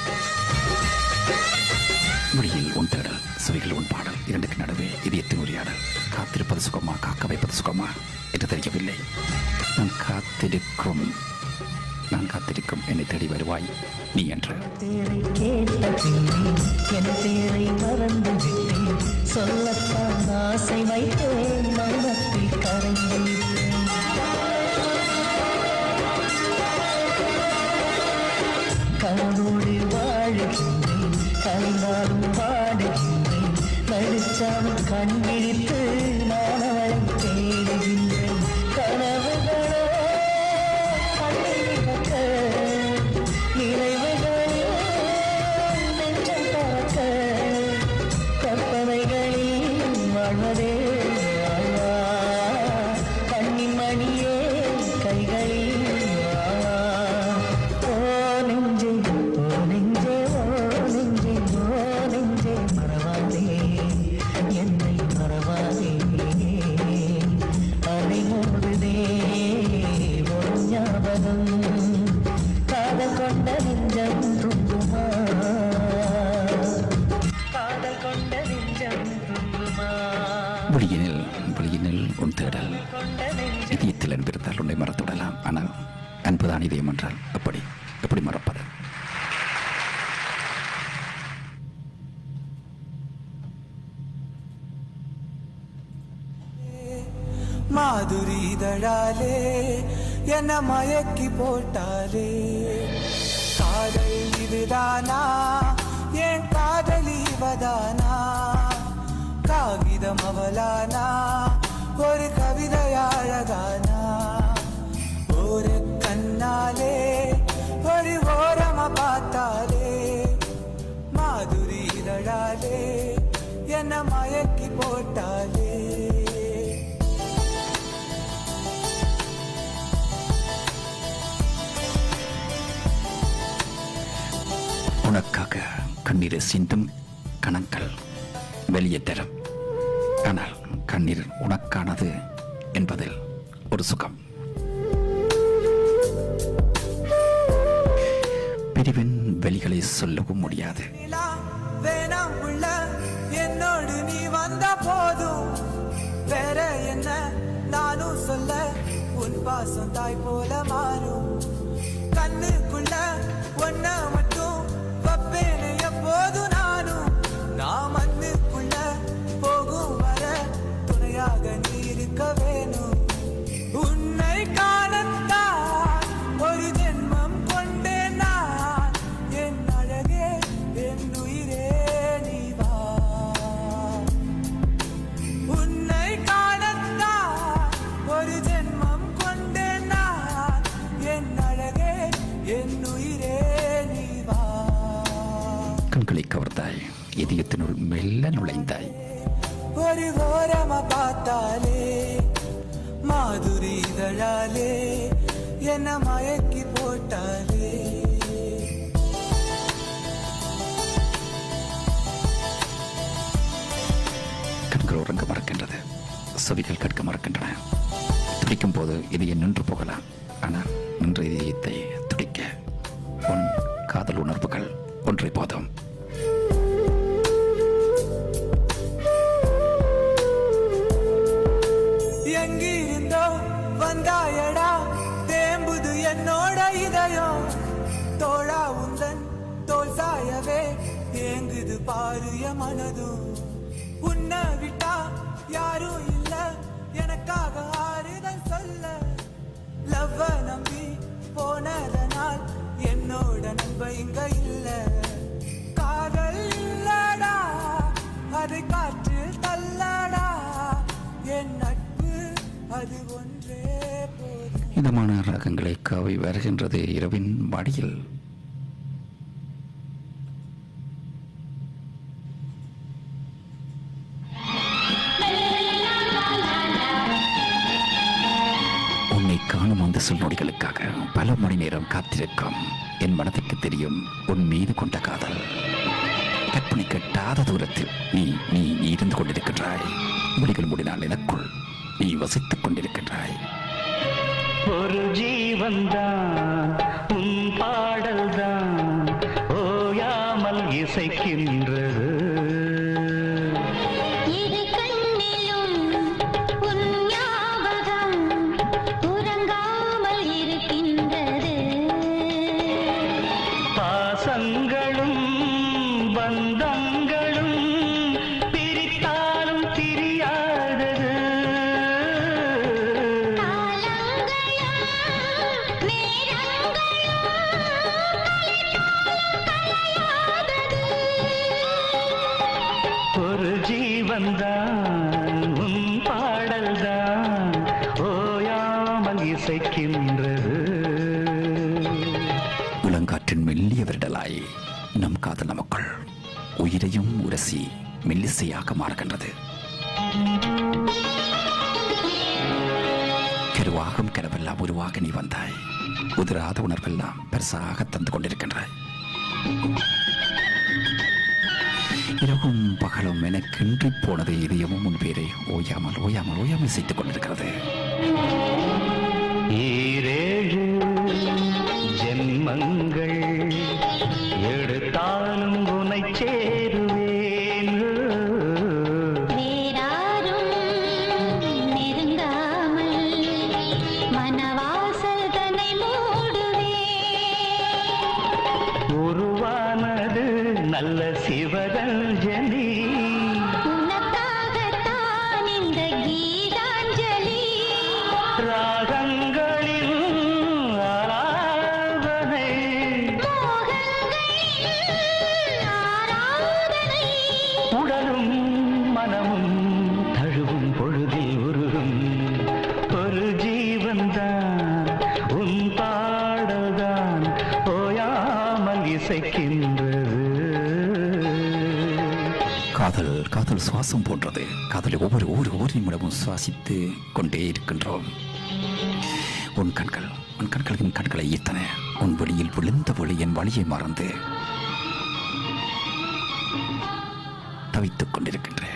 மொழியில் உன் தேடல் சுவைகள் உன் பாடல் இரண்டுக்கு நடுவே இதயத்தின் உரையாடல் காத்திருப்பது சுகமா காக்க வைப்பது சுகமா என்று தெரியவில்லை நான் காத்திருக்கும் நான் காத்திருக்கும் என்னை தேடி வருவாய் நீ என்று பேரை கேட்ட பின்னே என் பேரை மறந்து விட்டேன் சொல்லத்தான் ஆசை வைத்தேன் மௌனத்தில் கரைந்து விட்டேன் கனவோடு வாழுகின்றேன் கலைந்தாலும் பாடுகின்றேன் நடிச்சாலும் கண் விழித்து நான் அவளை தேடுகின்றேன் கனவுகளோ கண்ணில் மிதக்க நினைவுகளில் நெஞ்சம் பறக்க கற்பனைகளில் வாழ்வதே வாழ்வா கண்ணின் மணியே கைகளில் வாவா ஓ நெஞ்சே ஓ நெஞ்சே ஓ நெஞ்சே ஓ நெஞ்சே மறவாதே என்னை மறவாதே அலை மோதுதே ஒரு ஞாபகம் காதல் கொண்ட நெஞ்சம் துன்புமா காதல் கொண்ட நெஞ்சம் துன்புமா மொழியினில் மொழியினில் உன் தேடல் இதயத்தில் அன்பிருந்தால் உன்னை மறந்துவிடலாம் ஆனால் அன்புதான் இதயம் என்றால் எப்படி எப்படி மறப்பது மாதுரி இதழாலே என்ன மயக்கி போட்டாலே காதல் இதுதானா என் காதலி இவதானா காகிதம் அவளானா ஒரு கவிதை அழகானா ஒரு கண்ணாலே ஒரு ஓரமா பார்த்தாலே மாதுரி இதழாலே என்ன மயக்கி போட்டாலே உனக்காக கண்ணீரை சிந்தும் கணங்கள் வெளியே தரும் ஆனால் கண்ணீர் உனக்கானது என்பதில் ஒரு சுகம் பிரிவின் வெளிகளை சொல்லவும் முடியாது நிலா வேணாம் உள்ள என்னோடு நீ வந்த போதும் வேற என்ன நானும் சொல்ல உன் பாசம் தாய் போல மாறும் கண்ணுக்குள்ள ஒன்ன மட்டும் வப்பேனே எப்போதும் நானும் நான் மண்ணுக்குள்ள போகும் வர துணையாக நீ இருக்க வேணும் உன்னை காணத்தான் ஒரு ஜென்மம் கொண்டேன் நான் என் அழகே என் உயிரே நீ வா உன்னை காணத்தான் ஒரு ஜென்மம் கொண்டேன் நான் என் அழகே என் உயிரே நீ வா கண்களை கவர்ந்தாய் இதயத்தினுள் மெல்ல நுழைந்தாய் ஒரு ஓரமா பார்த்தாலே மாதுரி இதழாலே என்ன மயக்கி போட்டாலே கண்கள் உறங்க மறக்கின்றது செவிகள் கேட்க மறக்கின்றன துடிக்கும் போது இதயம் நின்று போகலாம் ஆனால் நின்ற இதயத்தை துடிக்க உன் காதல் உணர்வுகள் ஒன்றை போதும் எங்கிருந்தோ வந்தாயடா தேம்புது என்னோட இதயம் தோழா உந்தன் தோல் சாயவே ஏங்குது பாரு என் மனதும் உன்னை விட்டா யாரும் இல்ல எனக்காக ஆறுதல் சொல்ல லவ்வ நம்பி போனதனால் என்னோட நண்ப இங்க இல்ல காதல் இல்லடா அதை காற்றில் தள்ளடா என் நட்பு அது ஒன்றே போதும் இதமான ராகங்களை காவி வருகின்றது இரவின் வாடியில் உன்னை காணும் அந்த நொடிகளுக்காக பல மணி நேரம் காத்திருக்கும் என் மனதுக்கு தெரியும் உன் மீது கொண்ட காதல் கற்பனை கெட்டாத தூரத்தில் நீ நீ நீ இருந்து கொண்டிருக்கின்றாய் முடிகள் முடினால் எனக்குள் நீ வசித்துக் கொண்டிருக்கின்றாய் ஒரு ஜீவன்தான் உன் பாடல்தான் ஓயாமல் இசைக்கின்றது இரு கண்ணிலும் உன் ஞாபகம் உறங்காமல் இருக்கின்றது பாசங்களும் பந்தங்களும் பிரித்தாலும் தெரியாதது ஒரு ஜீவன்தான் உன் பாடல்தான் ஓயாமல் இசைக்கின்றது இளங்காற்றின் மெல்லிய விரடலாய் நம் காதல் நமக்குள் உயிரையும் உரசி மெல்லிசையாக மாறுகின்றது கருவாகும் கனவெல்லாம் உருவாக நீ வந்தாய் உதிராத உணர்வெல்லாம் பெருசாக தந்து கொண்டிருக்கின்றாய் இரவும் பகலும் எனக்கின்றி போனது இதயமும் உன் பேரை ஓயாமல் ஓயாமல் ஓயாமல் இசைத்துக் கொண்டிருக்கிறது ஈரேழு ஜென்மங்கள் எடுத்தாலும் உனை சேருவேன் வேறாரும் நெருங்காமல் மனவாசல் தன்னை மூடுவே உருவானது நல்ல சிவரஞ்சனி உனக்காகத்தான் இந்த கீதாஞ்சலி ராகங்களில் ஆலாபனை உடலும் மனமும் தழுவும் பொழுதில் உருகும் ஒரு ஜீவன்தான் உன் பாடல்தான் ஓயாமல் இசைக்கின்றது காதல் காதல் சுவாசம் போன்றது காதலை ஒவ்வொரு ஒவ்வொரு ஒவ்வொரு நிமிடமும் சுவாசித்து கொண்டே இருக்கின்றோம் உன் கண்கள் உன் கண்கள் என் கண்களை ஈர்த்தன உன் வெளியில் விழுந்த ஒளி என் வழியை மறந்து தவித்துக் கொண்டிருக்கின்றேன்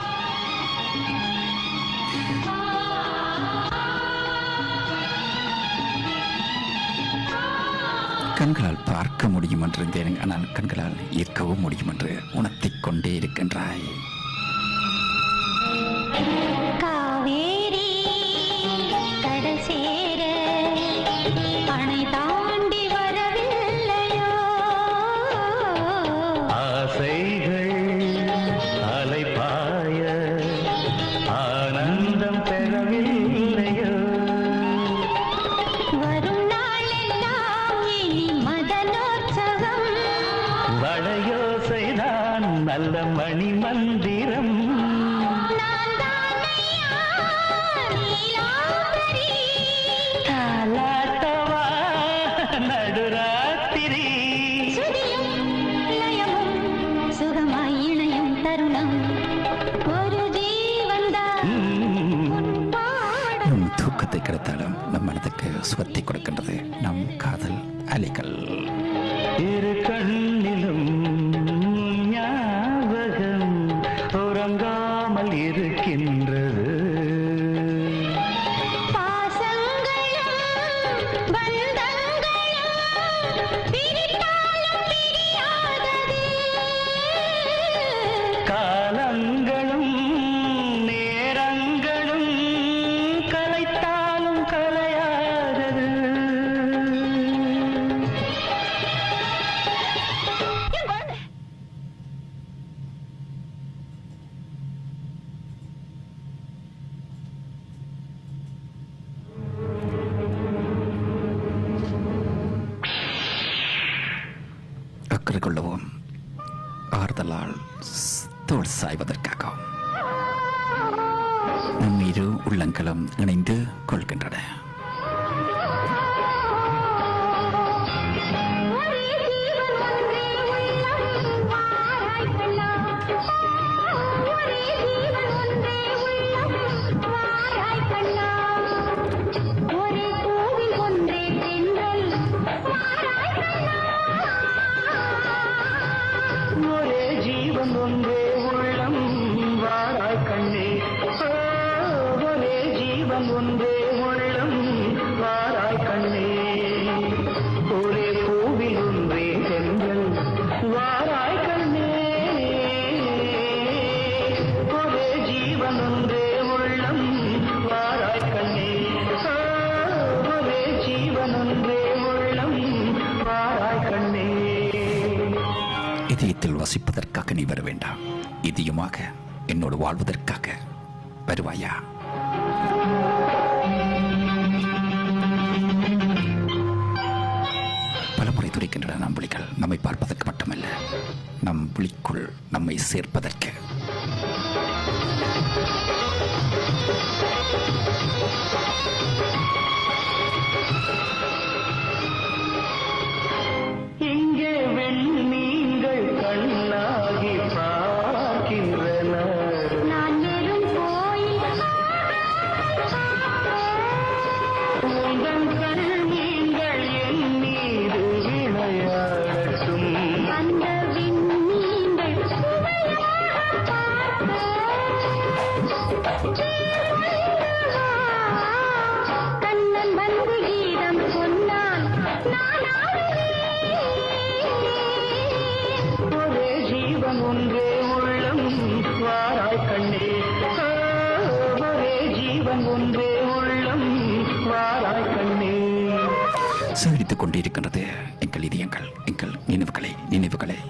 கண்களால் பார்க்க முடியும் என்று இருந்தேன் ஆனால் கண்களால் ஈர்க்கவும் முடியும் என்று உணர்த்திக் கொண்டே இருக்கின்றாய் காவேரி கடல் சேர அணை தாண்டி வரவில்லையோ ஆசைகள் அலைப்பாய ஆனந்தம் பெறவில்லையோ வரும் நாளெல்லாம் இனி மதனோற்சவம் வளையோசைதான் நல்ல மணி மந்திரம் தாலாட்டவா நடுராத்திரி லயமும் சுகமாய் இணையும் தருணம் ஒரு ஜீவன்தான் நம் தூக்கத்தை கெடுத்தாலும் நம் மனதுக்கு சுகத்தை கொடுக்கின்றது நம் காதல் அலைகள் இரு கண்ணிலும் ஞாபகம் உறங்காமல் இருக்கின்றது பாசங்களும் பந்தங்களும் பிரித்தாலும் பிரியாதது காலங்களும் நேரங்களும் கலைத்தாலும் கலையாதது அக்கறை கொள்ளவும் ஆறுதலால் ஸ்- தோள் சாய்வதற்காகவும் நம் இரு உள்ளங்களும் இணைந்து கொள்கின்றன ஒரே பூவில் ஒன்று இதயத்தில் வசிப்பதற்காக நீ வர வேண்டாம் இதயமாக என்னோடு வாழ்வதற்காக வருவாயா பலமுறை துடிக்கின்றன நம் விழிகள் நம்மை பார்ப்பதற்கு மட்டுமல்ல நம் விழிக்குள் நம்மை சேர்ப்பதற்கு இங்கே வெண்மீன்கள் கண்ணாகி பார்க்கின்றன நான் வெறும் கோயில் உந்தன் கண்மீன்கள் என் மீது விளையாடட்டும் அந்த விண்மீன்கள் சுவையாக பார்க்க கண்ணன் வந்து கீதம் சொன்னான் நான் ஒரே ஜீவன் ஒன்றே உள்ளம் வாராய் கண்ணே ஆ, ஒரே ஜீவன் ஒன்றே உள்ளம் வாராய் கண்ணே சேகரித்துக் கொண்டிருக்கின்றது எங்கள் இதயங்கள் எங்கள் நினைவுகளை நினைவுகளை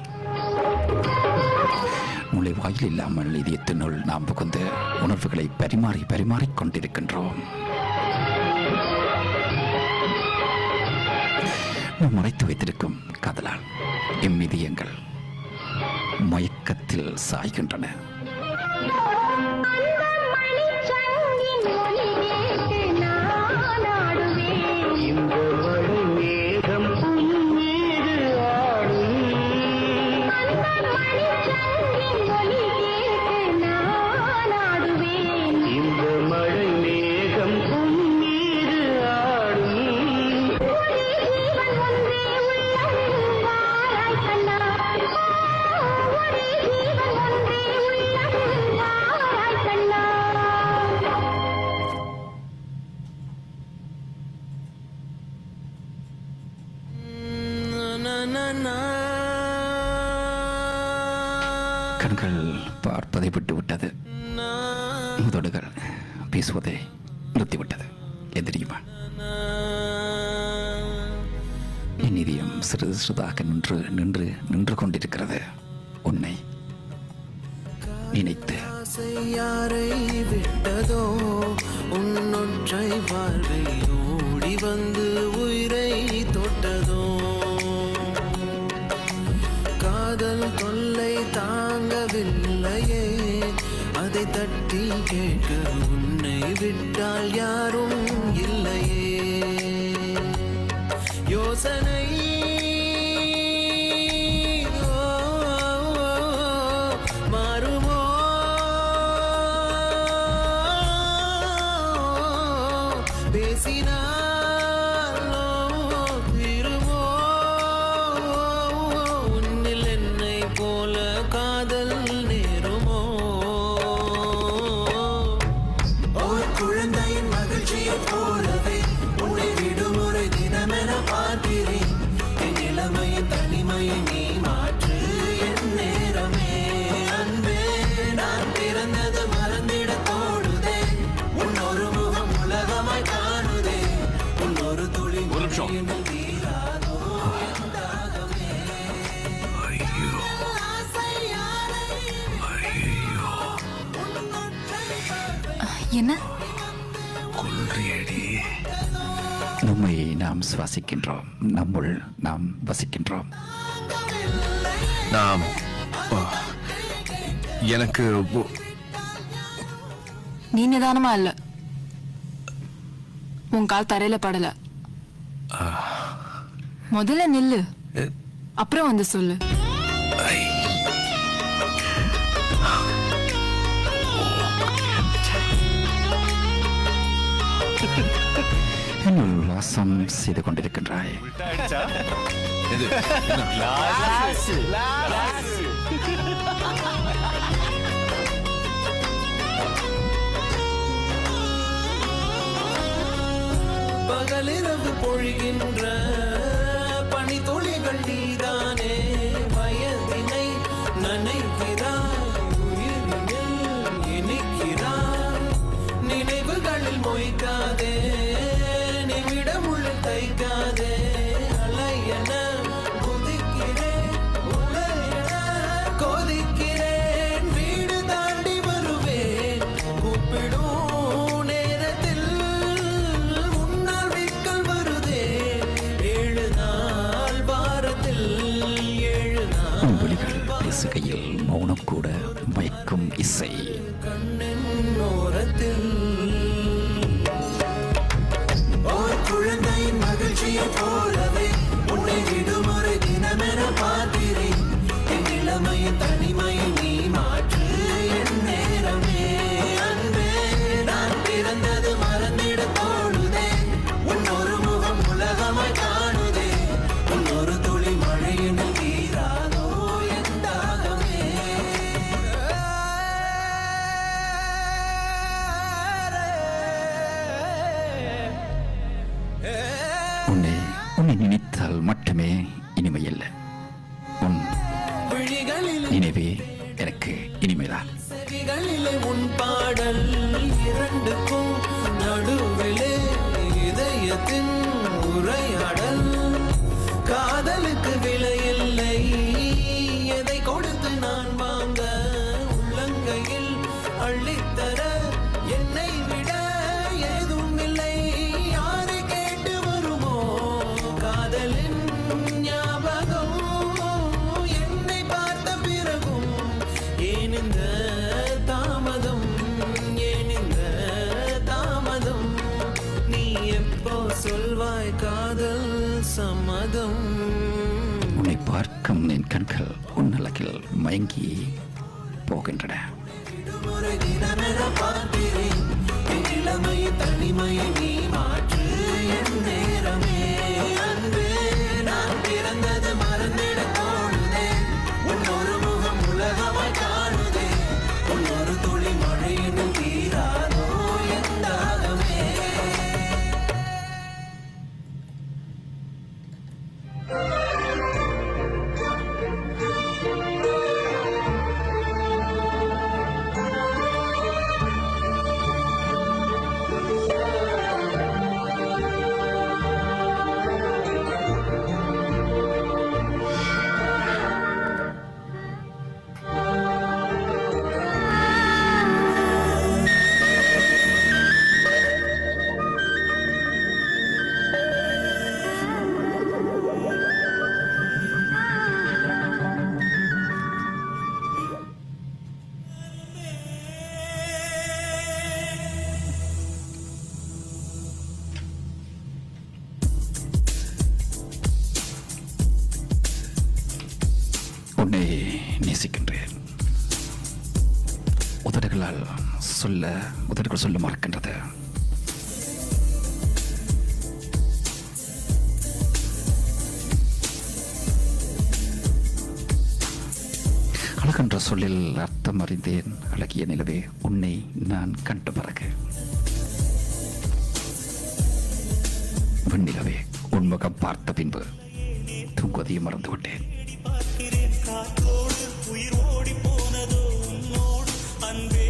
நுழைவாயில் இல்லாமல் இதயத்தினுள் நாம் புகுந்து உணர்வுகளை பரிமாறி பரிமாறிக் கொண்டிருக்கின்றோம் நாம் மறைத்து வைத்திருக்கும் காதலால் எம் இதயங்கள் மயக்கத்தில் சாய்கின்றன இந்த மழை மேகம் உன் மீது ஆடும் இந்த மழை மேகம் உன் மீது ஆடும் கண்கள் பார்ப்பதை விட்டுவிட்டது முதடுகள் பேசுவதை நிறுத்திவிட்டது எது தெரியுமா என் இதயம் சிறிது சிறிதாக நின்று நின்று நின்று கொண்டிருக்கிறது உன்னை நினைத்து ஆசை யாரை விட்டதோ உன்னொற்றை வாழ்வை ஓடி வந்து உயிரை தொட்டதோ காதல் தொல்லை தாங்கவில்லையே அதை தட்டி கேட்க உன்னை விட்டால் யாரும் இல்லையே யோசனை ஓ, மாறுமோ பேசினாலோ தீருமோ உன்னில் என்னை போல காதல் நேருமோ ஒரு குழந்தையின் மகிழ்ச்சியைப் போலவே உன்னை விடுமுறை தினமென பார்க்கிறேன் என் இளமையின் தனிமையை நீ மாற்று என் நேரமே அன்பே நான் பிறந்தது மறந்திட தோடுதே உன் ஒரு முகம் உலகமாய் காணுதே உன் ஒரு துளி ஒரு நிமிஷம் என்ன நம்மை நாம் சுவாசிக்கின்றோம் நம்முள் நாம் வசிக்கின்றோம் நாம் ஓ, எனக்கு ஒ- நீ நிதானமா இல்ல உன் கால் தரையில படல முதல்ல நில்லு அப்புறம் வந்து சொல்லு என்னுள் வாசம் செய்து கொண்டிருக்கின்றாய் இது பகலிரவு பொழிகின்ற பனித்துளிகள் நீதானே வயதினை நனைக்கிறாய் உயிரினில் இனிக்கிறாய் நினைவுகளில் மொய்க்காதே நிமிடமுள்ள தைக்காதே அலையென குதிக்கிறேன் உலையென உன் விழிகள் பேசுகையில் மௌனம் கூட மயக்கும் இசை ஓரத்தில் ஒரு குழந்தையின் மகிழ்ச்சியை போலவே உன்னை விடுமுறை தினமென பார்க்கிறேன் என் இளமையின் தனிமையை நீ மாற்று என் நேரமே அன்பே நான் பிறந்தது மறந்திட தோணுதே உன் ஒரு முகம் உலகமாய் காணுதே உன் ஒரு துளி மழையின் தீராதோ என் தாகமே உன்னை உன்னை நினைத்தால் மட்டுமே இனிமையல்ல உன் விழிகளிலே நினைவே எனக்கு இனிமைதான் செவிகளிலே உன் பாடல் இரண்டுக்கும் நடுவிலே இதயத்தின் உரையாடல் காதலுக்கு விலையில்லை எதை கொடுத்து நான் வாங்க உள்ளங்கையில் அள்ளித்தர என்னை விட ஏதும் இல்லை யாரை கேட்டு வருமோ காதலின் ஞாபகம் என்னை பார்த்த பிறகும் ஏன் இந்த தாமதம் ஏன் இந்த தாமதம் நீ எப்போ சொல்வாய் காதல் சம்மதம் உன்னை பார்க்கும் என் கண்கள் உன் அழகில் மயங்கி போகின்றன ஒரு தினமென பார்க்கிறேன் என் இளமையின் தனிமையை நீ மாற்று என் நேரமே அன்பே நான் பிறந்தது மறந்திட தோணுதே உன் ஒரு முகம் உலகமாய் காணுதே உன் ஒரு துளி மழையின் தீராதோ என் தாகமே உன்னை நேசிக்கின்றேன் உதடுகளால் சொல்ல உதடுகள் சொல்ல மறக்கின்றது அழகென்ற சொல்லில் அர்த்தம் அறிந்தேன் அழகிய நிலவே உன்னை நான் கண்ட பிறகு வெண்ணிலவே உன்முகம் பார்த்த பின்பு தூங்குவதையும் மறந்து விட்டேன் உயிர் ஓடி போனதோ உன்னோடு அன்பே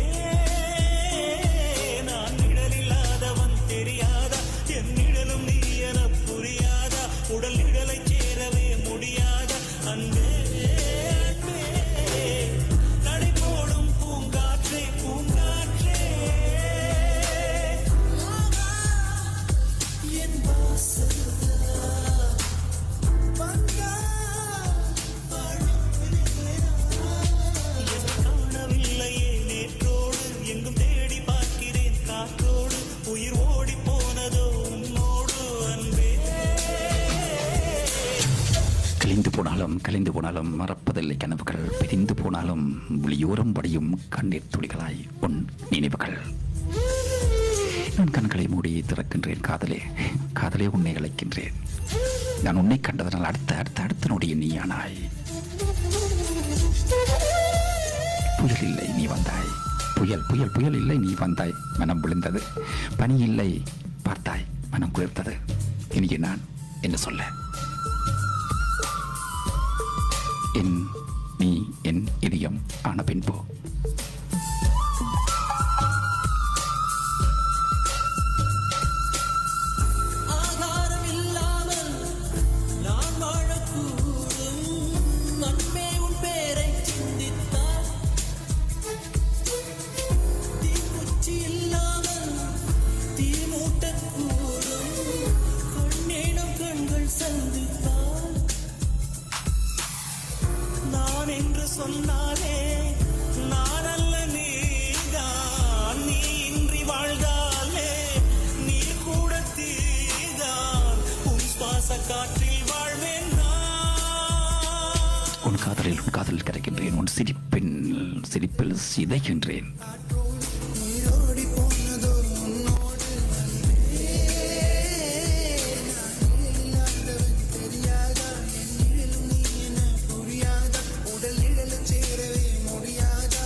நான் நிழலில்லாதவன் தெரியாதா என் நிழலும் நீ என புரியாதா உடல் நிழலை சேரவே முடியாதா அன்பே அன்பே நடை போடும் பூங்காற்றே பூங்காற்றே என் வாசல் வந்தா காணவில்லையே நேற்றோடு எங்கும் தேடி பார்க்கிறேன் காற்றோடு உயிர் ஓடி போனதோ உன்னோடு அன்பே கிழிந்து போனாலும் கலைந்து போனாலும் மறப்பதில்லை கனவுகள் பிரிந்து போனாலும் விழியோரம் படியும் கண்ணீர் துளிகளாய் உன் நினைவுகள் நான் கண்களை மூடி திறக்கின்றேன் காதலே காதலே உன்னை அழைக்கின்றேன் நான் உன்னை கண்டதனால் அடுத்த அடுத்த அடுத்த நொடிய நீயானாய் புயல் இல்லை நீ வந்தாய் புயல் புயல் புயல் இல்லை நீ வந்தாய் மனம் விழுந்தது பனி இல்லை பார்த்தாய் மனம் குளிர்ந்தது இனிய நான் என்ன சொல்ல என் நீ என் இதயம் ஆன பின்பு ஆதாரம் இல்லாமல் நான் வாழக்கூடும் அன்பே உன் பேரை சிந்தித்தால் தீக்குச்சி இல்லாமல் தீ மூட்டக்கூடும் கண்ணேனும் கண்கள் சந்தித்தால் நான் என்று சொன்னாலே நான் அல்ல நீதான் நீ இன்றி வாழ்ந்தாலே நீ கூட தீதான் உன் சுவாச காற்றில் வாழ்வேன் உன் காதலில் உன் காதலில் கரைக்கின்றேன் உன் சிரிப்பின் சிரிப்பில் சிதைகின்றேன் நீரோடி போனதோ உன்னோடு தெரியாதா என் நிழலும் நீ என புரியாதா உடல் நிழலும் சேரவே முடியாதா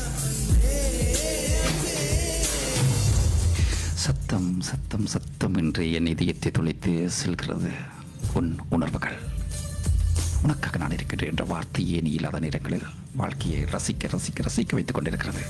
சத்தம் சத்தம் சத்தம் என்று என் இதயத்தை துளைத்து செல்கிறது உன் உணர்வுகள் உனக்காக நான் இருக்கின்றேன் என்ற வார்த்தையே நீ இல்லாத நேரங்களில் வாழ்க்கையை ரசிக்க ரசிக்க ரசிக்க வைத்துக் கொண்டிருக்கிறது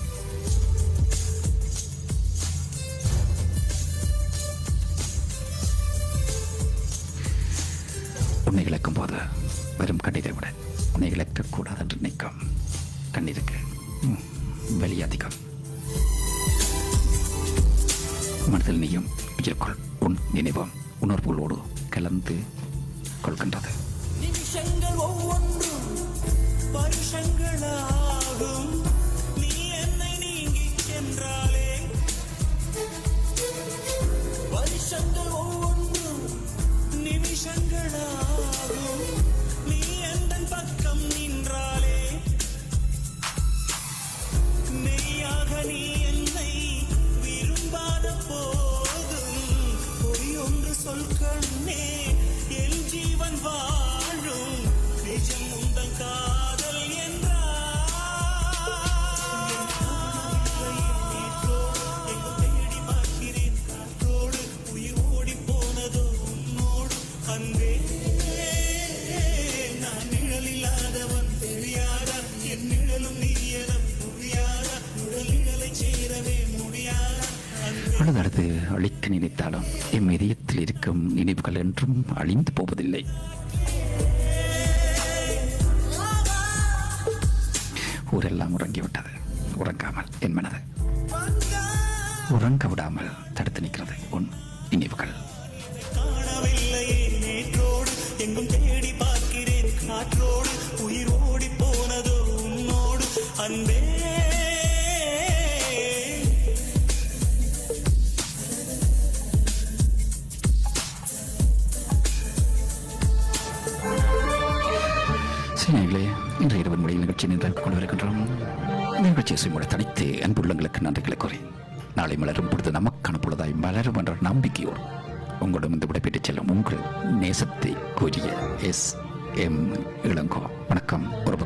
உன்னை இழக்கும் போது வெறும் கண்ணீரை விட உன்னை இழக்கக்கூடாது என்று நினைக்கும் கண்ணீருக்கு ம், வெளி அதிகம் மனதில் நீயும் உயிர்கொள் உன் நினைவும் உணர்வுகளோடு கலந்து கொள்கின்றது நிமிஷங்கள் ஒவ்வொன்றும் வருஷங்களாகும் நீ என்னை நீங்கி சென்றாலே வருஷங்கள் ஒவ்வொன்றும் நிமிஷங்களாகும் நீ எந்த பக்கம் நின்றாலே மெய்யாக நீ என்னை விரும்பாத போதும் பொய் ஒன்று சொல் கண்ணே என் ஜீவன் வாழும் நிஜம் உந்தன் காதல் அன்பே நான் நிழலில்லாதவன் தெரியாதா என் நிழலும் நீ என புரியாதா உடல் நிழலை சேரவே முடியாதா அழுதழுது அழிக்க நினைத்தாலும் எம் இதயத்தில் இருக்கும் நினைவுகள் என்றும் அழிந்து போவதில்லை ஊரெல்லாம் உறங்கிவிட்டது உறங்காமல் என் மனது உறங்க விடாமல் தடுத்து நிற்கிறது உன் நினைவுகள் காணவில்லையே நேற்றோடு எங்கும் தேடி பார்க்கிறேன் காற்றோடு உயிர் ஓடி போனதோ உன்னோடு அன்பே சினைகளே இன்று இரவு மொழியில் நிகழ்ச்சி நின்றால் கொண்டு வருகின்றோம் இந்த நிகழ்ச்சியை செய்ய தனித்து அன்புள்ளங்களுக்கு நன்றிகளை கூறி நாளை மலரும் பொழுது நமக்கான பொழுதாய் மலரும் என்ற நம்பிக்கையோடு உங்களிடம் இந்த விடைபெற்றுச் செல்லும் உங்கள் நேசத்தை கூறிய எஸ் எம் இளங்கோ வணக்கம் ஒரு